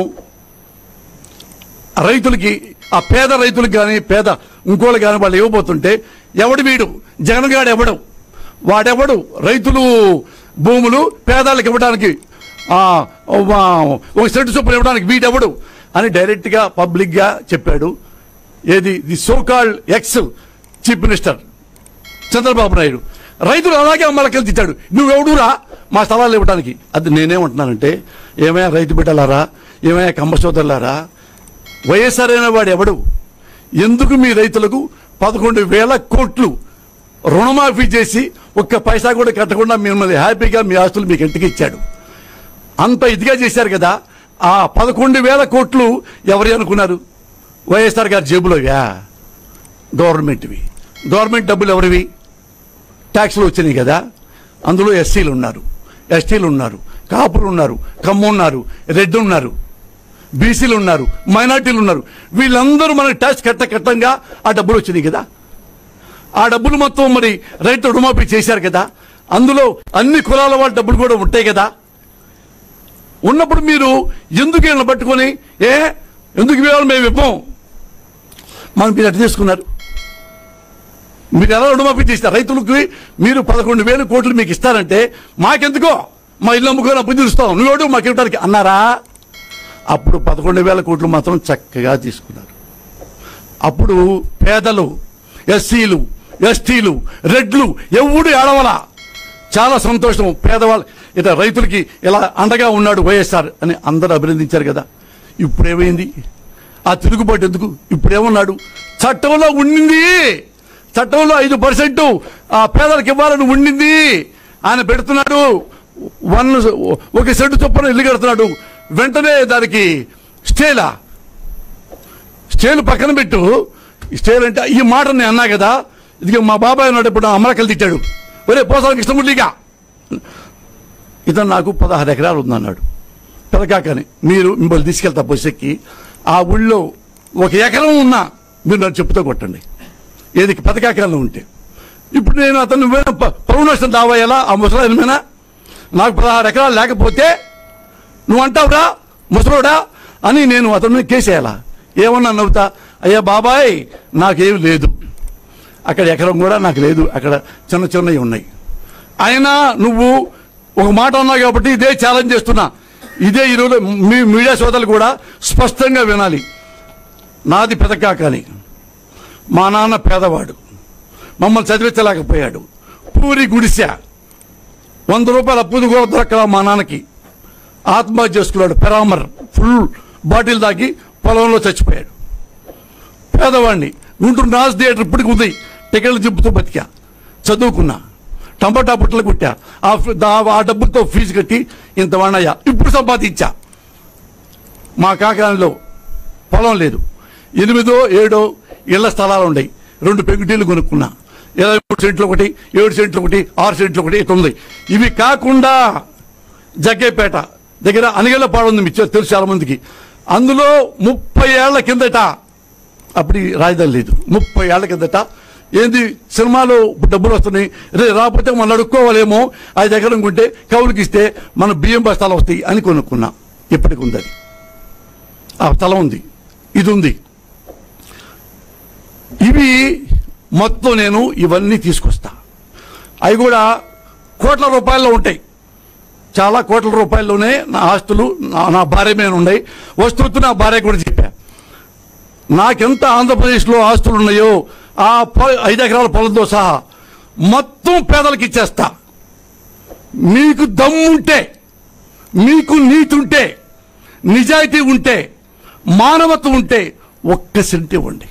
రైతులకి ఆ పేద రైతులకు కానీ పేద ఇంకోళ్ళు కానీ వాళ్ళు ఇవ్వబోతుంటే ఎవడు వీడు జగన్ గాడు ఎవడు వాడెవడు రైతులు భూములు పేదలకు ఇవ్వడానికి ఆ, వా- ఒక సెంటు చొప్పున ఇవ్వడానికి వీడెవడు అని డైరెక్ట్ గా పబ్లిక్ గా చెప్పాడు ఏది the so called ex chief minister Chandrababu Naidu రైతులు అలాగే అమ్మలకెళ్ళి తిట్టాడు నువ్వెవడురా మా స్థలాలు ఇవ్వడానికి అది నేనేమంటున్నానంటే ఏమయ్యా రైతు బిడ్డలారా ఏమయ్యా కమ్మ సోదరులారా వైఎస్ఆర్ అయిన వాడు ఎవడు ఎందుకు మీ రైతులకు పదకొండు వేల కోట్లు రుణమాఫీ చేసి ఒక్క పైసా కూడా కట్టకుండా మిమ్మల్ని హ్యాపీగా మీ ఆస్తులు మీకు ఇంటికి ఇచ్చాడు అంత ఇదిగా చేశారు కదా ఆ పదకొండు వేల కోట్లు ఎవరు అనుకున్నారు వైఎస్ఆర్ గారి జేబులోవా గవర్నమెంట్వి గవర్నమెంట్ డబ్బులు ఎవరివి ట్యాక్స్లు వచ్చినాయి కదా అందులో ఎస్సీలు ఉన్నారు ఎస్టీలు ఉన్నారు కాపులు ఉన్నారు కమ్మ ఉన్నారు రెడ్డి ఉన్నారు బీసీలు ఉన్నారు మైనార్టీలు ఉన్నారు వీళ్ళందరూ మనకి ట్యాక్స్ కట్ట కట్టంగా ఆ డబ్బులు వచ్చినాయి కదా ఆ డబ్బులు మొత్తం మరి రైతు రుణమాఫీ చేశారు కదా అందులో అన్ని కులాల వాళ్ళ డబ్బులు కూడా ఉంటాయి కదా ఉన్నప్పుడు మీరు ఎందుకు వీళ్ళని పట్టుకొని ఏ ఎందుకు ఇవ్వాలి మేము ఇవ్వం మనం మీరు ఎట్లా చేసుకున్నారు మీరు ఎలా రుణమాఫీ చేస్తారు రైతులకి మీరు పదకొండు వేల కోట్లు మీకు ఇస్తారంటే మాకెందుకో మా ఇల్లు అమ్ముకొని అప్పు తీరుస్తాం నువ్వేడు మాకు ఇవ్వడానికి అన్నారా అప్పుడు పదకొండు వేల కోట్లు మాత్రం చక్కగా తీసుకున్నారు అప్పుడు పేదలు ఎస్సీలు ఎస్టీలు రెడ్లు ఎవడు ఏడవలా చాలా సంతోషం పేదవాళ్ళు ఇట్లా రైతులకి ఇలా అండగా ఉన్నాడు వైఎస్ఆర్ అని అందరూ అభినందించారు కదా ఇప్పుడేమైంది ఆ తిరుగుబాటు ఎందుకు ఇప్పుడేమన్నాడు చట్టంలో ఉండింది చట్టంలో ఐదు పర్సెంట్ ఆ పేదలకు ఇవ్వాలని ఉండింది ఆయన పెడుతున్నాడు వన్ ఒక సెంటు చొప్పున ఇల్లు కడుతున్నాడు వెంటనే దానికి స్టేలా స్టేలు పక్కన పెట్టు ఈ స్టేల్ అంటే ఈ మాట నేను అన్నా కదా ఇది మా బాబాయ్ ఉన్నాడు ఇప్పుడు అమరకలు తిట్టాడు ఒరే పోసానికి ఇష్టముడిగా ఇతను నాకు పదహారు ఎకరాలు ఉందన్నాడు పిలకాకని మీరు మిమ్మల్ని తీసుకెళ్తా బస్సెక్కి ఆ ఊళ్ళో ఒక ఎకరం ఉన్నా మీరు నన్ను చెప్పుతో కొట్టండి ఏది పథకాకాలంలో ఉంటే ఇప్పుడు నేను అతను పరువునష్టం దావాయాలా ఆ ముసలాయన మీద నాకు పదహారు ఎకరాలు లేకపోతే నువ్వు అంటావురా ముసలోడా అని నేను అతని మీద కేసేయాలా ఏమన్నా నవ్వుతా అయ్యా బాబాయ్ నాకేం లేదు అక్కడ ఎకరం కూడా నాకు లేదు అక్కడ చిన్న చిన్నవి ఉన్నాయి అయినా నువ్వు ఒక మాట అన్నావు కాబట్టి ఇదే ఛాలెంజ్ చేస్తున్నా ఇదే ఈరోజు మీ మీడియా సోదరులు కూడా స్పష్టంగా వినాలి నాది పెదకా కానీ మా నాన్న పేదవాడు మమ్మల్ని చదివించలేకపోయాడు పూరి గుడిసె వంద రూపాయల అప్పు కూడా దొరకలా మా నాన్నకి ఆత్మహత్య చేసుకున్నాడు పెరామర్ ఫుల్ బాటిల్ తాగి పొలంలో చచ్చిపోయాడు పేదవాడిని గుంటూరు నాస్ థియేటర్ ఇప్పటికి ఉంది టికెట్లు దింపుతూ బతికా చదువుకున్నా టమాటా బుట్టలు కుట్టా ఆ ఫీ- దా- ఆ డబ్బులతో ఫీజు కట్టి ఇంత వాణయ్యా ఇప్పుడు సంపాదించా మా కాకానిలో పొలం లేదు ఎనిమిదో ఏడో ఇళ్ల స్థలాలు ఉన్నాయి రెండు పెంకుటీలు కొనుక్కున్నా ఇరవై మూడు సెంట్లు ఒకటి ఏడు సెంట్లు ఒకటి ఆరు సెంట్లు ఒకటి ఇట్లా ఉంది ఇవి కాకుండా జగ్గేపేట దగ్గర అనిగళ్ళపాడు ఉంది మీకు తెలుసు చాలా మందికి అందులో ముప్పై ఏళ్ల కిందట అప్పుడు ఈ రాజధాని లేదు ముప్పై ఏళ్ల కిందట ఏంది సినిమాలో డబ్బులు వస్తున్నాయి రే రాకపోతే మనం అడుక్కోవాలేమో అది దగ్గర ఉంటే కౌలుకి ఇస్తే మన బియ్యం బస్తాలు వస్తాయి అని కొనుక్కున్నా ఇప్పటికి ఉంది అది ఆ స్థలం ఉంది ఇది ఉంది ఇవి మొత్తం నేను ఇవన్నీ తీసుకొస్తా అవి కూడా కోట్ల రూపాయల్లో ఉంటాయి చాలా కోట్ల రూపాయల్లోనే నా ఆస్తులు నా- నా భార్య మీద ఉన్నాయి వస్తువుతో నా భార్య కూడా చెప్పా నాకెంత ఆంధ్రప్రదేశ్లో ఆస్తులు ఉన్నాయో ఆ పొ- ఐదు ఎకరాల పొలంతో సహా మొత్తం పేదలకు ఇచ్చేస్తా మీకు దమ్ముంటే మీకు నీతి ఉంటే నిజాయితీ ఉంటే మానవత్వం ఉంటే ఒక్క సెంట్ ఇవ్వండి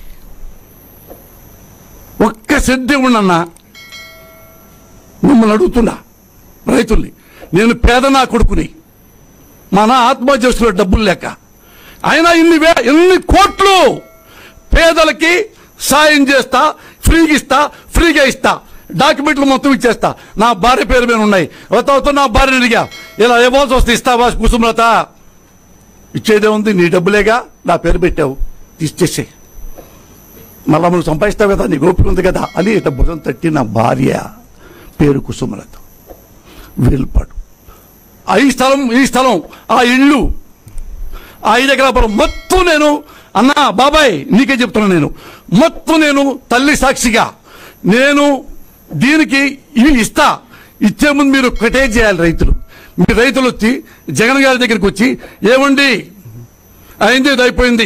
ఒక్క సెంట్ ఇవ్వండి అన్న మిమ్మల్ని అడుగుతున్నా రైతుల్ని నేను పేద నా కొడుకుని మా నా ఆత్మహత్య చేసుకున్న డబ్బులు లేక అయినా ఇన్ని వే ఎన్ని కోట్లు పేదలకి సాయం చేస్తా ఫ్రీగా ఇస్తా ఫ్రీగా ఇస్తా డాక్యుమెంట్లు మొత్తం ఇచ్చేస్తా నా భార్య పేరు మీద ఉన్నాయి అవుతా నా భార్యని అడిగా ఇలా ఇవ్వాల్సి వస్తే ఇస్తావా కుసుమలత ఇచ్చేదే ఉంది నీ డబ్బులేగా నా పేరు పెట్టావు ఇచ్చేసే మళ్ళా నువ్వు సంపాదిస్తావు కదా నీకు ఓపిక ఉంది కదా అని ఇట్లా భుజం తట్టి నా భార్య పేరు కుసుమలత వీలుపాడు ఆ ఈ స్థలం ఈ స్థలం ఆ ఇల్లు ఆ ఐదు ఎకరాల పొలం మొత్తం నేను అన్నా బాబాయ్ నీకే చెప్తున్నా నేను మొత్తం నేను తల్లి సాక్షిగా నేను దీనికి ఇవి ఇస్తా ఇచ్చే ముందు మీరు ఒకటే చేయాలి రైతులు మీ రైతులు వచ్చి జగన్ గారి దగ్గరికి వచ్చి ఏమండి అయింది ఇది అయిపోయింది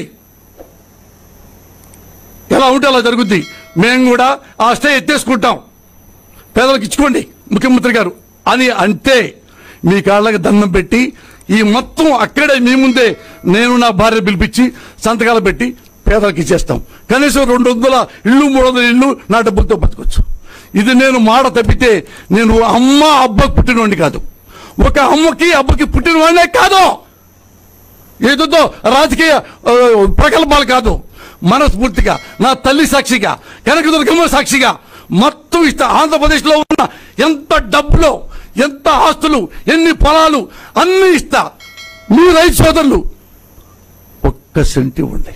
ఎలా ఉంటే అలా జరుగుద్ది మేము కూడా ఆ స్టే ఎత్తేసుకుంటాం పేదలకు ఇచ్చుకోండి ముఖ్యమంత్రి గారు అని అంటే మీ కాళ్ళకి దండం పెట్టి ఈ మొత్తం అక్కడే మీ ముందే నేను నా భార్య పిలిపించి సంతకాలు పెట్టి పేదలకు ఇచ్చేస్తాం కనీసం రెండు వందల ఇల్లు మూడు వందల ఇల్లు నా డబ్బులతో బతకొచ్చు ఇది నేను మాట తప్పితే నేను అమ్మ అబ్బకు పుట్టినవాడిని కాదు ఒక అమ్మకి అబ్బకి పుట్టినవాడినే కాదు ఏదో రాజకీయ ఆ, ప్రగల్భాలు కాదు మనస్ఫూర్తిగా నా తల్లి సాక్షిగా కనకదుర్గమ్మ సాక్షిగా మొత్తం ఇస్తా ఆంధ్రప్రదేశ్లో ఉన్న ఎంత డబ్బులో ఎంత ఆస్తులు ఎన్ని పొలాలు అన్ని ఇస్తా మీ రైతు సోదరులు ఒక్క సెంట్ ఇవ్వండి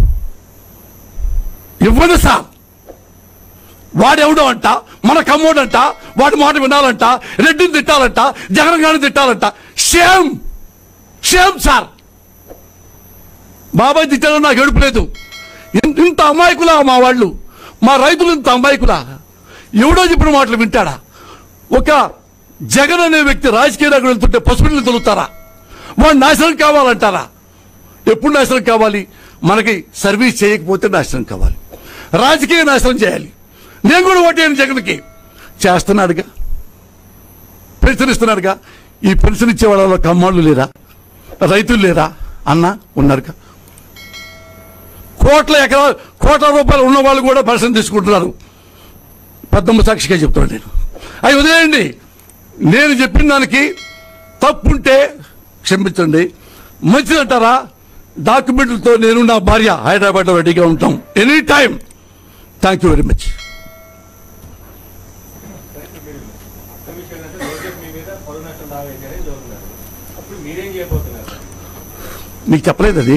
ఇవ్వండి సార్ వాడెవడో అంట మన కమ్మోడంట వాడి మాట వినాలంట రెడ్డిని తిట్టాలంట జగన్ గారిని తిట్టాలంట షేమ్ షేమ్ సార్ బాబాయ్ తిట్టాలని నాకు ఏడుపు లేదు ఇన్- ఇంత అమాయకులా మా వాళ్ళు మా రైతులు ఇంత అమాయకులా ఎవడో చెప్పిన మాటలు వింటాడా ఒక జగన్ అనే వ్యక్తి రాజకీయ నాయకుడు వెళ్తుంటే పసుపుని తొలుతారా వాడు నాశనం కావాలంటారా ఎప్పుడు నాశనం కావాలి మనకి సర్వీస్ చేయకపోతే నాశనం కావాలి రాజకీయ నాశనం చేయాలి నేను కూడా ఓటేయను జగన్కి చేస్తున్నాడుగా పెన్షన్ ఇస్తున్నాడుగా ఈ పెన్షన్ ఇచ్చే వాళ్ళలో కమ్మాళ్ళు లేరా రైతులు లేరా అన్న ఉన్నారుగా కోట్ల ఎకరా కోట్ల రూపాయలు ఉన్న వాళ్ళు కూడా పెన్షన్ తీసుకుంటున్నారు పెద్దమ్మ సాక్షిగా చెప్తున్నాను నేను అవి వదిలేయండి నేను చెప్పిన దానికి తప్పుంటే క్షమించండి మంచిదంటారా డాక్యుమెంట్లతో నేను నా భార్య హైదరాబాద్లో రెడీగా ఉంటాం any time thank you very much commission అంటే లోకేష్ మీ మీద పరువు నష్టం దావా వేశారని చదువుతున్నారు అప్పుడు మీరేం చేయబోతున్నారు నీకు చెప్పలేదు అది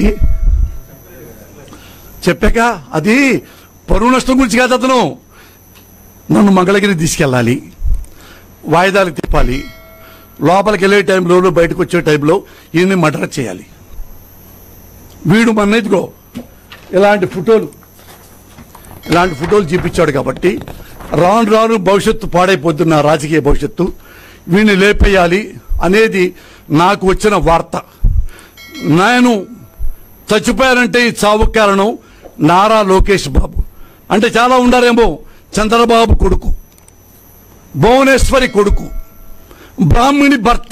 చెప్పాక అది పరువు నష్టం గురించి కాదు అతను నన్ను మంగళగిరి తీసుకెళ్ళాలి వాయిదాలు తిప్పాలి లోపలికి వెళ్ళే టైంలో బయటకు వచ్చే టైంలో ఈయన్ని మర్డర్ చేయాలి వీడు మన ఇదిగో ఇలాంటి ఫోటోలు ఇలాంటి ఫోటోలు చూపించాడు కాబట్టి రాను రాను భవిష్యత్తు పాడైపోతున్న రాజకీయ భవిష్యత్తు వీడిని లేపేయాలి అనేది నాకు వచ్చిన వార్త నేను చచ్చిపోయానంటే ఈ చావు కారణం నారా లోకేష్ బాబు అంటే చాలా ఉండారేమో చంద్రబాబు కొడుకు భువనేశ్వరి కొడుకు బ్రాహ్మణి భర్త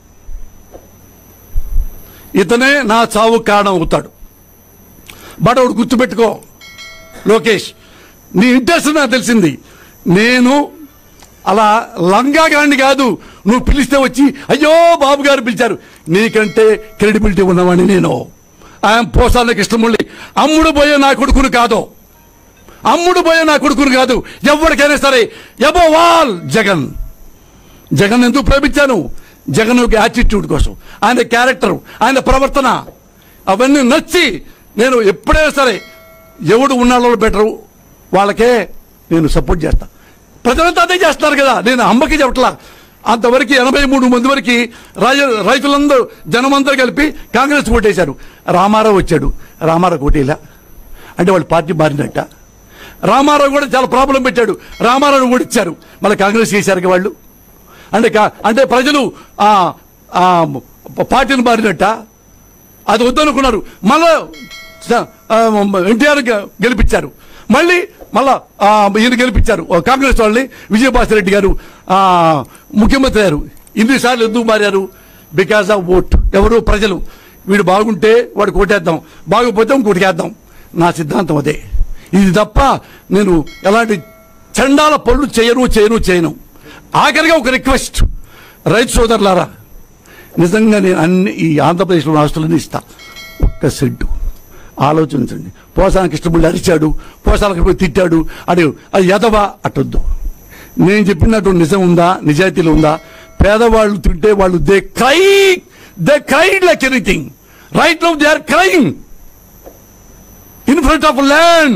ఇతనే నా చావు కారణం అవుతాడు బట్ ఒకటి గుర్తుపెట్టుకో లోకేష్ నీ ఇంట్రెస్ట్ నాకు తెలిసింది నేను అలా లంగాగాండి కాదు నువ్వు పిలిస్తే వచ్చి అయ్యో బాబు గారు పిలిచారు నీకంటే క్రెడిబిలిటీ ఉన్నవాడిని నేను ఆయన పోసాల కృష్ణమురళి అమ్ముడు పోయే నా కొడుకును కాదు అమ్ముడు పోయే నా కొడుకును కాదు ఎవరికైనా సరే ఎబో వాల్ జగన్ జగన్ ఎందుకు ప్రేమించాను జగన్ యొక్క యాటిట్యూడ్ కోసం ఆయన క్యారెక్టర్ ఆయన ప్రవర్తన అవన్నీ నచ్చి నేను ఎప్పుడైనా సరే ఎవడు ఉన్నాళ్ళో బెటరు వాళ్ళకే నేను సపోర్ట్ చేస్తా ప్రజలంతా అదే చేస్తున్నారు కదా నేను అమ్మకి చెప్పట్లా అంతవరకు ఎనభై మూడు మంది వరకు రాజ రైతులందరూ జనమందరూ కలిపి కాంగ్రెస్ ఓటేశారు రామారావు వచ్చాడు రామారావు ఓటేలా అంటే వాళ్ళు పార్టీ మారినట్ట రామారావు కూడా చాలా ప్రాబ్లం పెట్టాడు రామారావు ఓడిచ్చారు మళ్ళీ కాంగ్రెస్ చేశారు వాళ్ళు అంటే కా- అంటే ప్రజలు ఆ ఆ పార్టీని మారినట్ట అది వద్దనుకున్నారు మళ్ళా స- ఆ, ఎన్టీఆర్ గె- గెలిపించారు మళ్ళీ మళ్ళా ఆ, ఈయన గెలిపించారు ఆ, కాంగ్రెస్ వాళ్ళని విజయభాస్కర్ రెడ్డి గారు ఆ, ముఖ్యమంత్రి అయ్యారు ఇన్నిసార్లు ఎందుకు మారారు బికాస్ ఆఫ్ ఓట్ ఎవరు ప్రజలు వీడు బాగుంటే వాడు కొట్టేద్దాం బాగోపోతే ఇంకోటి వేద్దాం నా సిద్ధాంతం అదే ఇది తప్ప నేను ఎలాంటి చండాల పనులు చేయను చేయను చేయను ఆఖరిగా ఒక రిక్వెస్ట్ రైతు సోదరులారా నిజంగా నేను అన్ని ఈ ఆంధ్రప్రదేశ్లో ఆస్తులన్నీ ఇస్తా ఒక్క సెంటు ఆలోచించండి పోసాన కృష్ణముళ్ళు అరిచాడు పోసాలకు పోయి తిట్టాడు అది అది ఎదవా అటొద్దు నేను చెప్పినట్టు నిజం ఉందా నిజాయితీలో ఉందా పేదవాళ్ళు తింటే వాళ్ళు they cry they cried like anything right now they are crying in front of land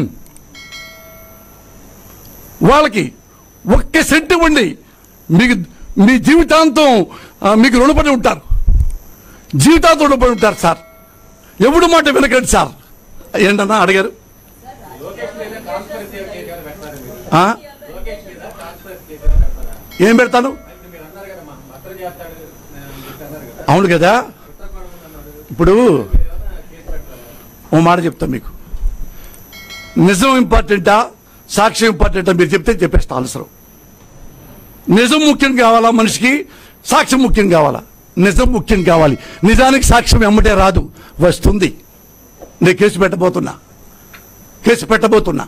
వాళ్ళకి ఒక్క సెంట్ ఇవ్వండి మీకు మీ జీవితాంతం ఆ, మీకు రుణపడి ఉంటారు జీవితాంతం రుణపడి ఉంటారు సార్ ఎవడు మాట వినకండి సార్ ఏంటన్నా అడిగారు లోకేష్ మీద కాన్స్పరసీ కేసు పెడతారు మీరు ఆ? లోకేష్ మీద కాన్స్పరసీ కేసు పెడతారా ఏం పెడతాను అయితే మీరు అన్నారు కదా మా మద్దతు చేస్తాడు అని చెప్పి అన్నారు కదా అవును కదా ఇప్పుడు కేసు పెట్టారు ఓ మాట చెప్తా మీకు నిజం ఇంపార్టెంటా సాక్ష్యం ఇంపార్టెంటా మీరు చెప్తే చెప్పేస్తా అవసరం నిజం ముఖ్యం కావాలా మనిషికి సాక్ష్యం ముఖ్యం కావాలా నిజం ముఖ్యం కావాలి నిజానికి సాక్ష్యం ఎమ్మటే రాదు వస్తుంది నేను కేసు పెట్టబోతున్నా కేసు పెట్టబోతున్నా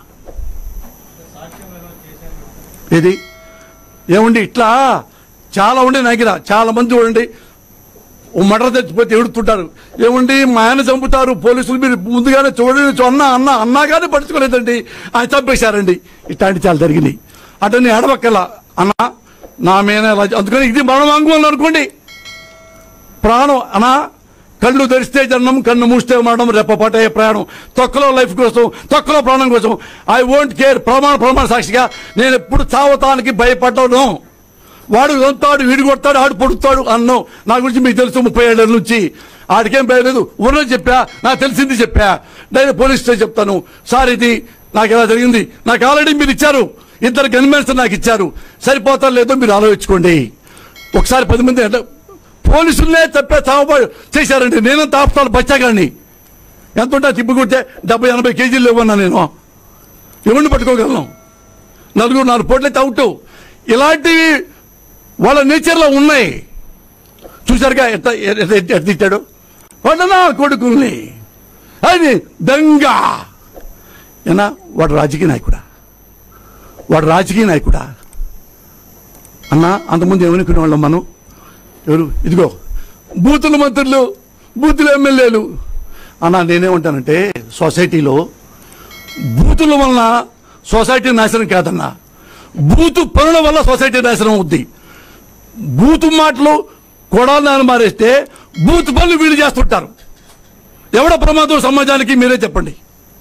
ఇది ఏమండి ఇట్లా చాలా ఉండే నా దగ్గర చాలా మంది చూడండి ఓ మటర్ తెచ్చిపోతే ఎడుతుంటారు ఏమండి మా ఆయన చంపుతారు పోలీసులు మీరు ముందుగానే చూడండి అన్న అన్న అన్నా కానీ పడుచుకోలేదండి ఆయన చంపేశారండి ఇట్లాంటి చాలా జరిగినాయి అటని ఎడవక్కల అన్న నా మీద ఇలా అందుకని ఇది మరణమాంగం అనుకోండి ప్రాణం అనా కళ్ళు తెరిస్తే జన్మం కన్ను మూస్తే మరణం రెప్పపాటే ప్రయాణం తొక్కలో లైఫ్ కోసం తొక్కలో ప్రాణం కోసం ఐ వోంట్ కేర్ ప్రమాణ ప్రమాణ సాక్షిగా నేను ఎప్పుడు చావతానికి భయపడ్డాను వాడు వస్తాడు వీడు కొడతాడు ఆడు పొడుస్తాడు అన్నాం నా గురించి మీకు తెలుసు ముప్పై ఏళ్ళ నుంచి ఆడికేం భయలేదు ఉన్నది చెప్పా నాకు తెలిసింది చెప్పా నేను పోలీస్ స్టేషన్ చెప్తాను సార్ ఇది నాకు ఎలా జరిగింది నాకు ఆల్రెడీ మీరు ఇచ్చారు ఇద్దరు గన్మెన్స్ నాకు ఇచ్చారు సరిపోతారు లేదో మీరు ఆలోచించుకోండి ఒకసారి పది మంది అంటే పోలీసులనే తప్పే చావబడి చేశారండి నేను తాపుతాను బచ్చాగాడిని ఎంత ఉంటా తిప్పుకుంటే డెబ్బై ఎనభై కేజీలు ఇవ్వన్నా నేను ఎవరిని పట్టుకోగలను నలుగురు నాలుగు పోట్లయితే అవుట్ ఇలాంటివి వాళ్ళ నేచర్లో ఉన్నాయి చూసారుగా ఎట్ట ఎట్ట- ఎట్ట ఎట్ట తిట్టాడు వాడు నా కొడుకుల్ని అది దొంగ ఏనా వాడు రాజకీయ నాయకుడా వాడు రాజకీయ నాయకుడా అన్నా అంతకుముందు ఏమనుకునే వాళ్ళం మనం ఎవరు ఇదిగో బూతుల మంత్రులు బూతుల ఎమ్మెల్యేలు అన్నా నేనేమంటానంటే సొసైటీలో బూతుల వలన సొసైటీ నాశనం కాదన్నా బూతు పనుల వల్ల సొసైటీ నాశనం అవుద్ది బూతు మాటలు కొడాలని మారేస్తే బూతు పనులు వీళ్ళు చేస్తుంటారు ఎవడ ప్రమాదం సమాజానికి మీరే చెప్పండి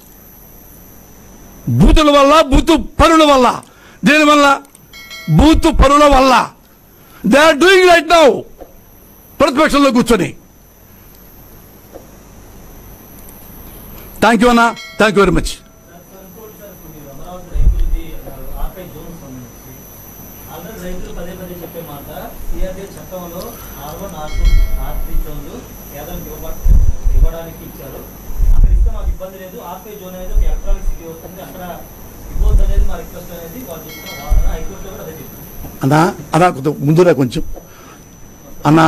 బూతుల వల్ల బూతు పనుల వల్ల దేని వల్ల బూతు పనుల వల్ల they are doing right now ప్రతిపక్షంలో కూర్చొని థ్యాంక్ యూ అన్న థ్యాంక్ యూ వెరీ మచ్ ఇంకోటి సార్ ఇప్పుడు మీరు అమరావతి రైతులది ఆర్పై జోన్ సంబంధించి ఆల్రెడీ రైతులు పదే పదే చెప్పే మాట సిఆర్డీ చట్టంలో R one R two R three జోన్లు పేదలకు ఇవ్వ ఇవ్వడానికి ఇచ్చారు అక్కడ ఇస్తే మాకు ఇబ్బంది లేదు ఆర్పై జోన్ అనేది ఒక ఎలక్ట్రానిక్ సిటీ వస్తుంది అక్కడ ఇవ్వద్దు అనేది మా రిక్వెస్ట్ అనేది వాళ్ళు చెప్తున్న వాదన హైకోర్టులో కూడా అదే చెప్తుంది అన్నా అన్నా కొంచెం ముందురా కొంచెం అన్నా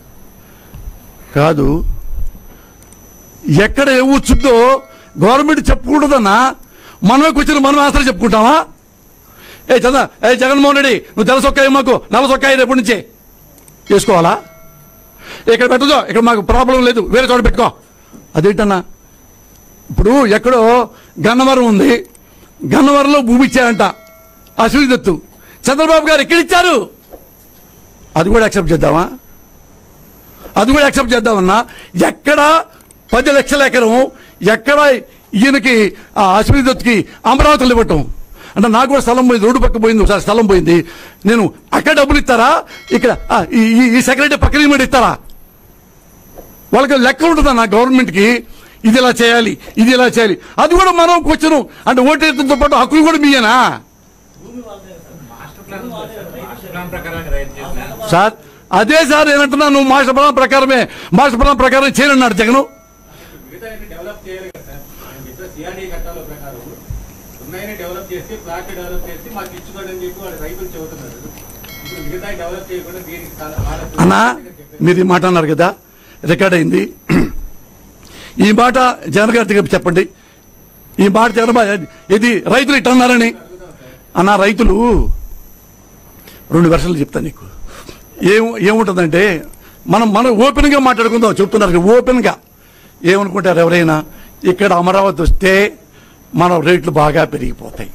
కాదు ఎక్కడ ఏ వచ్చుద్దో గవర్నమెంట్ చెప్పుకుంటుందన్నా మనమే కూర్చొని మనం ఆన్సర్ చెప్పుకుంటామా ఏ చందా ఏ జగన్మోహన్ రెడ్డి నువ్వు తెల్ల సొక్కాయి మాకు నల్ల సొక్కాయి రేపటి నుంచే చేసుకోవాలా ఇక్కడ పెట్టదో ఇక్కడ మాకు ప్రాబ్లం లేదు వేరే చోట పెట్టుకో అదేంటన్నా ఇప్పుడు ఎక్కడో గన్నవరం ఉంది గన్నవరంలో భూమి ఇచ్చారంట అశ్విని దత్తు చంద్రబాబు గారు ఎక్కడిచ్చారు అది కూడా యాక్సెప్ట్ చేద్దామా అది కూడా యాక్సెప్ట్ చేద్దామన్నా ఎక్కడ పది లక్షల ఎకరం ఎక్కడ ఈయనకి ఆ అశ్విని దత్తుకి అమరావతిలో ఇవ్వటం అంటే నాకు కూడా స్థలం పోయింది రోడ్డు పక్క పోయింది ఒకసారి స్థలం పోయింది నేను అక్కడ డబ్బులు ఇస్తారా ఇక్కడ ఆ, ఈ ఈ- ఈ సెక్రటరీ పక్కన ఇవ్వమంటే ఇస్తారా వాళ్ళకి లెక్క ఉంటుందన్న గవర్నమెంట్కి ఇది ఇలా చేయాలి ఇది ఇలా చేయాలి అది కూడా మనం కూర్చును అంటే ఓటేతో పాటు హక్కులు కూడా మీయేనా మాస్టర్ ప్లాన్ మాస్టర్ ప్లాన్ ప్రకారం రైతు చేసిన సార్ అదే సార్ నేనంటున్నా నువ్వు మాస్టర్ ప్లాన్ ప్రకారమే మాస్టర్ ప్లాన్ ప్రకారం చేయనన్నాడు జగను మిగతా డెవలప్ చేయాలి కదా సార్ నేను చెప్పిన సిఆర్డీ చట్టాల ప్రకారం ఉన్నాయని డెవలప్ చేసి ప్లాట్ డెవలప్ చేసి మాకు ఇచ్చుకోండి అని చెప్పి వాళ్ళు రైతులు చెబుతున్నారు ఇప్పుడు మిగతా డెవలప్ చేయకుండా దీనికి చాలా ఆలోచన- అన్నా మీరు ఈ మాట అన్నారు కదా రికార్డ్ అయింది ఈ మాట జగన్ గారి దగ్గర చెప్పండి ఈ మాట జగన్ బా- ఇది రైతులు ఇట్ట అన్నారని అన్న రైతులు రెండు వెర్షన్లు చెప్తా నీకు ఏం ఏముంటుందంటే మనం మనం ఓపెన్గా మాట్లాడుకుందాం చెప్తున్నారు కదా, ఓపెన్గా ఏమనుకుంటారు ఎవరైనా ఇక్కడ అమరావతి వస్తే మన రేట్లు బాగా పెరిగిపోతాయి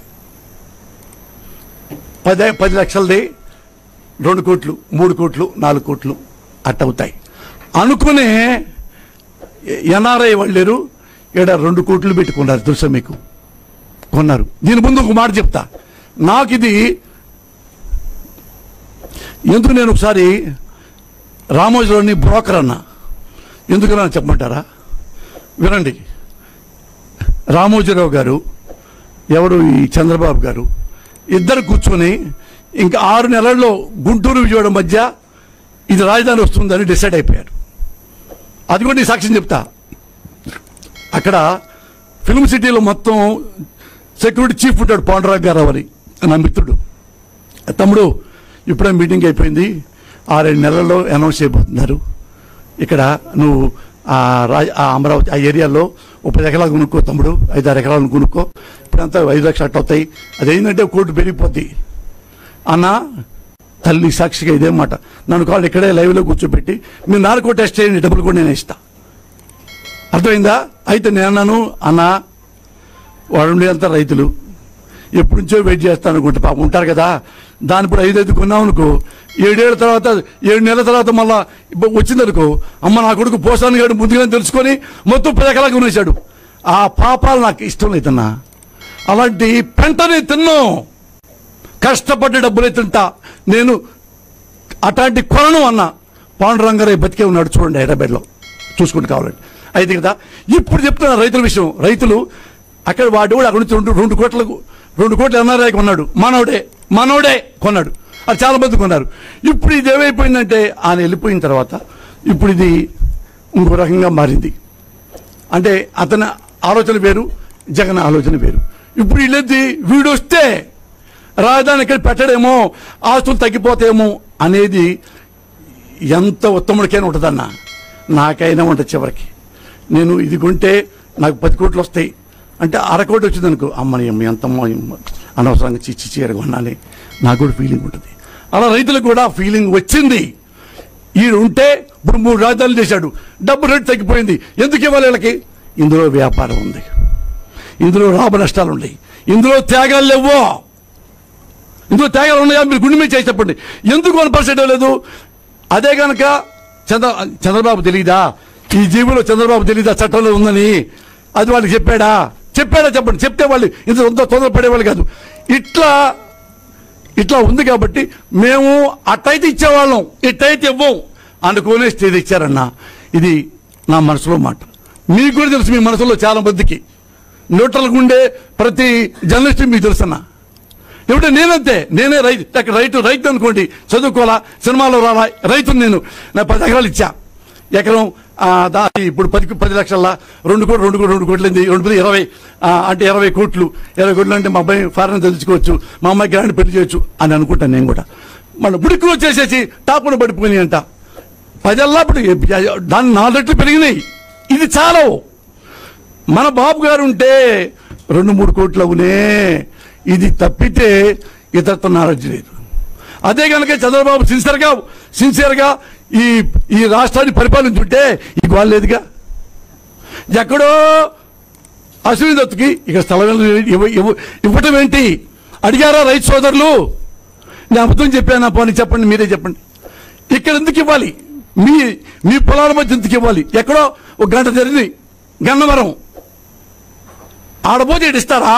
పదే పది లక్షలది రెండు కోట్లు మూడు కోట్లు నాలుగు కోట్లు అట్టవుతాయి అనుకునే ఎన్ఆర్ఐ వాళ్ళు లేరు ఇక్కడ రెండు కోట్లు పెట్టుకున్నారు తెలుసా మీకు కొన్నారు దీని ముందు ఒక మాట చెప్తా నాకు ఇది ఎందుకు నేను ఒకసారి రామోజీలోని బ్రోకర్ అన్నా ఎందుకన్నా చెప్పమంటారా వినండి రామోజీరావు గారు ఎవరు ఈ చంద్రబాబు గారు ఇద్దరు కూర్చొని ఇంకా ఆరు నెలల్లో గుంటూరు విజయవాడ మధ్య ఇది రాజధాని వస్తుందని డిసైడ్ అయిపోయారు అది కూడా నీ సాక్ష్యం చెప్తా అక్కడ ఫిల్మ్ సిటీలో మొత్తం సెక్యూరిటీ చీఫ్ ఉంటాడు పాండురాగ్ గారు అవరి నా మిత్రుడు తమ్ముడు ఇప్పుడే మీటింగ్ అయిపోయింది ఆరేడు నెలల్లో అనౌన్స్ చేయబోతున్నారు ఇక్కడ నువ్వు ఆ రాజ ఆ అమరావతి ఆ ఏరియాలో ఒక పది ఎకరాలు కొనుక్కో తమ్ముడు ఐదారు ఎకరాలను కొనుక్కో ఇప్పుడంతా ఐదు లక్షలు అట్ట అవుతాయి అదేంటంటే కోర్టు పెరిగిపోద్ది అన్న తల్లి సాక్షిగా ఇదే మాట నన్ను కాళ్ళు ఇక్కడే లైవ్లో కూర్చోబెట్టి మీరు నాలుగో టెస్ట్ చేయండి డబ్బులు కూడా నేను ఇస్తా అర్థమైందా అయితే నేను అన్నాను అన్న వాళ్ళు అంతా రైతులు ఎప్పటి నుంచో వెయిట్ చేస్తాను అనుకుంటే పాపం ఉంటారు కదా దాని ఇప్పుడు ఐదు ఐదు కొన్నాం అనుకో ఏడేళ్ల తర్వాత ఏడు నెలల తర్వాత మళ్ళా ఇబ్బ- వచ్చిందనుకో అమ్మ నా కొడుకు పోసాను గారు ముందుగానే తెలుసుకొని మొత్తం పది ఎకరాలు కొనేశాడు ఆ పాపాలు నాకు ఇష్టం లేదన్నా అలాంటి పెంటనే తిన్నాం కష్టపడి డబ్బులే తింటా నేను అట్లాంటి కొనను అన్న పాండురంగారావు బతికే ఉన్నాడు చూడండి హైదరాబాద్లో చూసుకుంటూ కావాలండి అయితే కదా ఇప్పుడు చెప్తున్నా రైతుల విషయం రైతులు అక్కడ వాడు కూడా అక్కడ నుంచి రెండు రెండు కోట్లకు రెండు కోట్లు ఎన్ఆర్ఐ కొన్నాడు మనోడే మనోడే కొన్నాడు అది చాలా మంది కొన్నారు ఇప్పుడు ఇది ఏమైపోయిందంటే ఆయన వెళ్ళిపోయిన తర్వాత ఇప్పుడు ఇది ఇంకో రకంగా మారింది అంటే అతని ఆలోచన వేరు జగన్ ఆలోచన వేరు ఇప్పుడు వీళ్ళేది వీడు వస్తే రాజధాని ఇక్కడ పెట్టడేమో ఆస్తులు తగ్గిపోతాయేమో అనేది ఎంత ఉత్తముడికైనా ఉంటుందన్న నాకైనా ఉంటుంది చివరికి నేను ఇది కొంటే నాకు పది కోట్లు వస్తాయి అంటే అరకోటి వచ్చింది అనుకో అమ్మని అమ్మ ఎంత అనవసరంగా చిచ్చి చీర కొనాలి నాకు కూడా ఫీలింగ్ ఉంటుంది అలా రైతులకు కూడా ఫీలింగ్ వచ్చింది ఈయన ఉంటే ఇప్పుడు మూడు రాజధానులు చేశాడు డబ్బు రేటు తగ్గిపోయింది ఎందుకు ఇవ్వాలి వీళ్ళకి ఇందులో వ్యాపారం ఉంది ఇందులో లాభ నష్టాలు ఉన్నాయి ఇందులో త్యాగాలు లేవో ఇందులో త్యాగాలు ఉన్నాయా మీరు గుండె మీద చేసి చెప్పండి ఎందుకు వన్ పర్సెంట్ లేదు అదే కనుక చంద్ర చంద్రబాబు తెలియదా ఈ జీవులో చంద్రబాబు తెలియదా చట్టంలో ఉందని అది వాళ్ళకి చెప్పాడా చెప్పాడా చెప్పండి చెప్తే వాళ్ళు ఇంత తొందర తొందరపడేవాళ్ళు కాదు ఇట్లా ఇట్లా ఉంది కాబట్టి మేము అట్టయితే ఇచ్చేవాళ్ళం ఇట్టయితే ఇవ్వం అనుకోనే స్టేజ్ ఇచ్చారన్న ఇది నా మనసులో మాట మీకు కూడా తెలుసు మీ మనసులో చాలా మందికి న్యూట్రల్గా ఉండే ప్రతి జర్నలిస్ట్ మీకు తెలుసన్న ఏమిటంటే నేనంతే నేనే రైతు అక్కడ రైతు రైతు అనుకోండి చదువుకోవాలా సినిమాలో రాలా రైతు నేను నా పది ఎకరాలు ఇచ్చా ఎకరం ఆ, దా ఇప్పుడు పది పది లక్షల రెండు కోట్లు రెండు కోట్లు రెండు కోట్లయింది రెండు పది ఇరవై ఆ, అంటే ఇరవై కోట్లు ఇరవై కోట్లు అంటే మా అబ్బాయి ఫారెన్ తెలుసుకోవచ్చు మా అమ్మాయి గ్రాండ్ పెళ్లి చేయొచ్చు అని అనుకుంటాను నేను కూడా మన బుడికి వచ్చేసేసి టాపున పడిపోయినాయి అంట పదల్లా ఇప్పుడు దాన్ని నాలుగు రెట్లు పెరిగినాయి ఇది చాలవు మన బాబు గారు ఉంటే రెండు మూడు కోట్లు అవునే ఇది తప్పితే ఇతరత్వ నాలెడ్జ్ లేదు అదే కనుక చంద్రబాబు సిన్సియర్గా సిన్సియర్గా ఈ ఈ రాష్ట్రాన్ని పరిపాలించుంటే ఈ గోల్ లేదుగా ఎక్కడో అశ్విని దత్తుకి ఇక స్థలం ఇవ్వ- ఇవ్వ- ఇవ్వటం ఏంటి అడిగారా రైతు సోదరులు నేను అబద్ధం చెప్పానా పోనీ చెప్పండి మీరే చెప్పండి ఇక్కడ ఎందుకు ఇవ్వాలి మీ మీ పొలాల మధ్య ఎందుకు ఇవ్వాలి ఎక్కడో ఒక గంట జరిగింది గన్నవరం ఆడపోతే ఈడు ఇస్తారా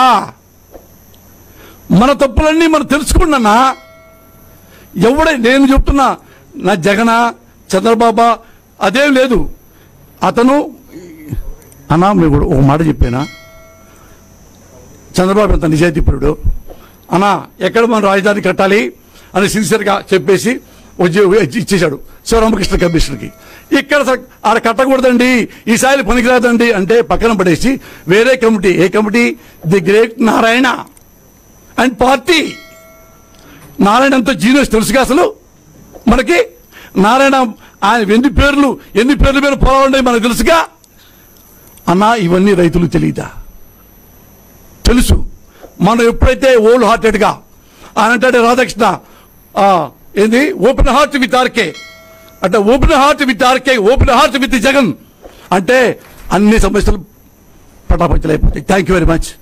మన తప్పులన్నీ మనం తెలుసుకున్నా ఎవడే నేను చెప్తున్నా నా జగన చంద్రబాబా అదేం లేదు అతను అన్నా మీకు ఒక మాట చెప్పానా చంద్రబాబు ఎంత నిజాయితీపరుడు అన్నా ఎక్కడ మనం రాజధాని కట్టాలి అని సిన్సియర్గా చెప్పేసి వచ్చి ఇచ్చేశాడు శివరామకృష్ణ కమిషన్కి ఇక్కడ స- ఆడ కట్టకూడదండి ఈసారి పనికిరాదండి అంటే పక్కన పడేసి వేరే కమిటీ ఏ committee the great Narayana and party Narayana ఎంతో జీనియస్ తెలుసుగా అసలు మనకి నారాయణ ఆయన ఎన్ని పేర్లు ఎన్ని పేర్ల మీద పొలాలు ఉన్నాయి మనకు తెలుసుగా అన్నా ఇవన్నీ రైతులు తెలియదా తెలుసు మనం ఎప్పుడైతే ఓల్డ్ హార్టెడ్గా ఆయన అంటే రాధాకృష్ణ ఆ, ఏంది ఓపెన్ హార్ట్ విత్ ఆర్కే అంటే open heart with RK open heart with Jagan అంటే అన్ని సమస్యలు పటాపంచలైపోతాయి థ్యాంక్ యూ వెరీ మచ్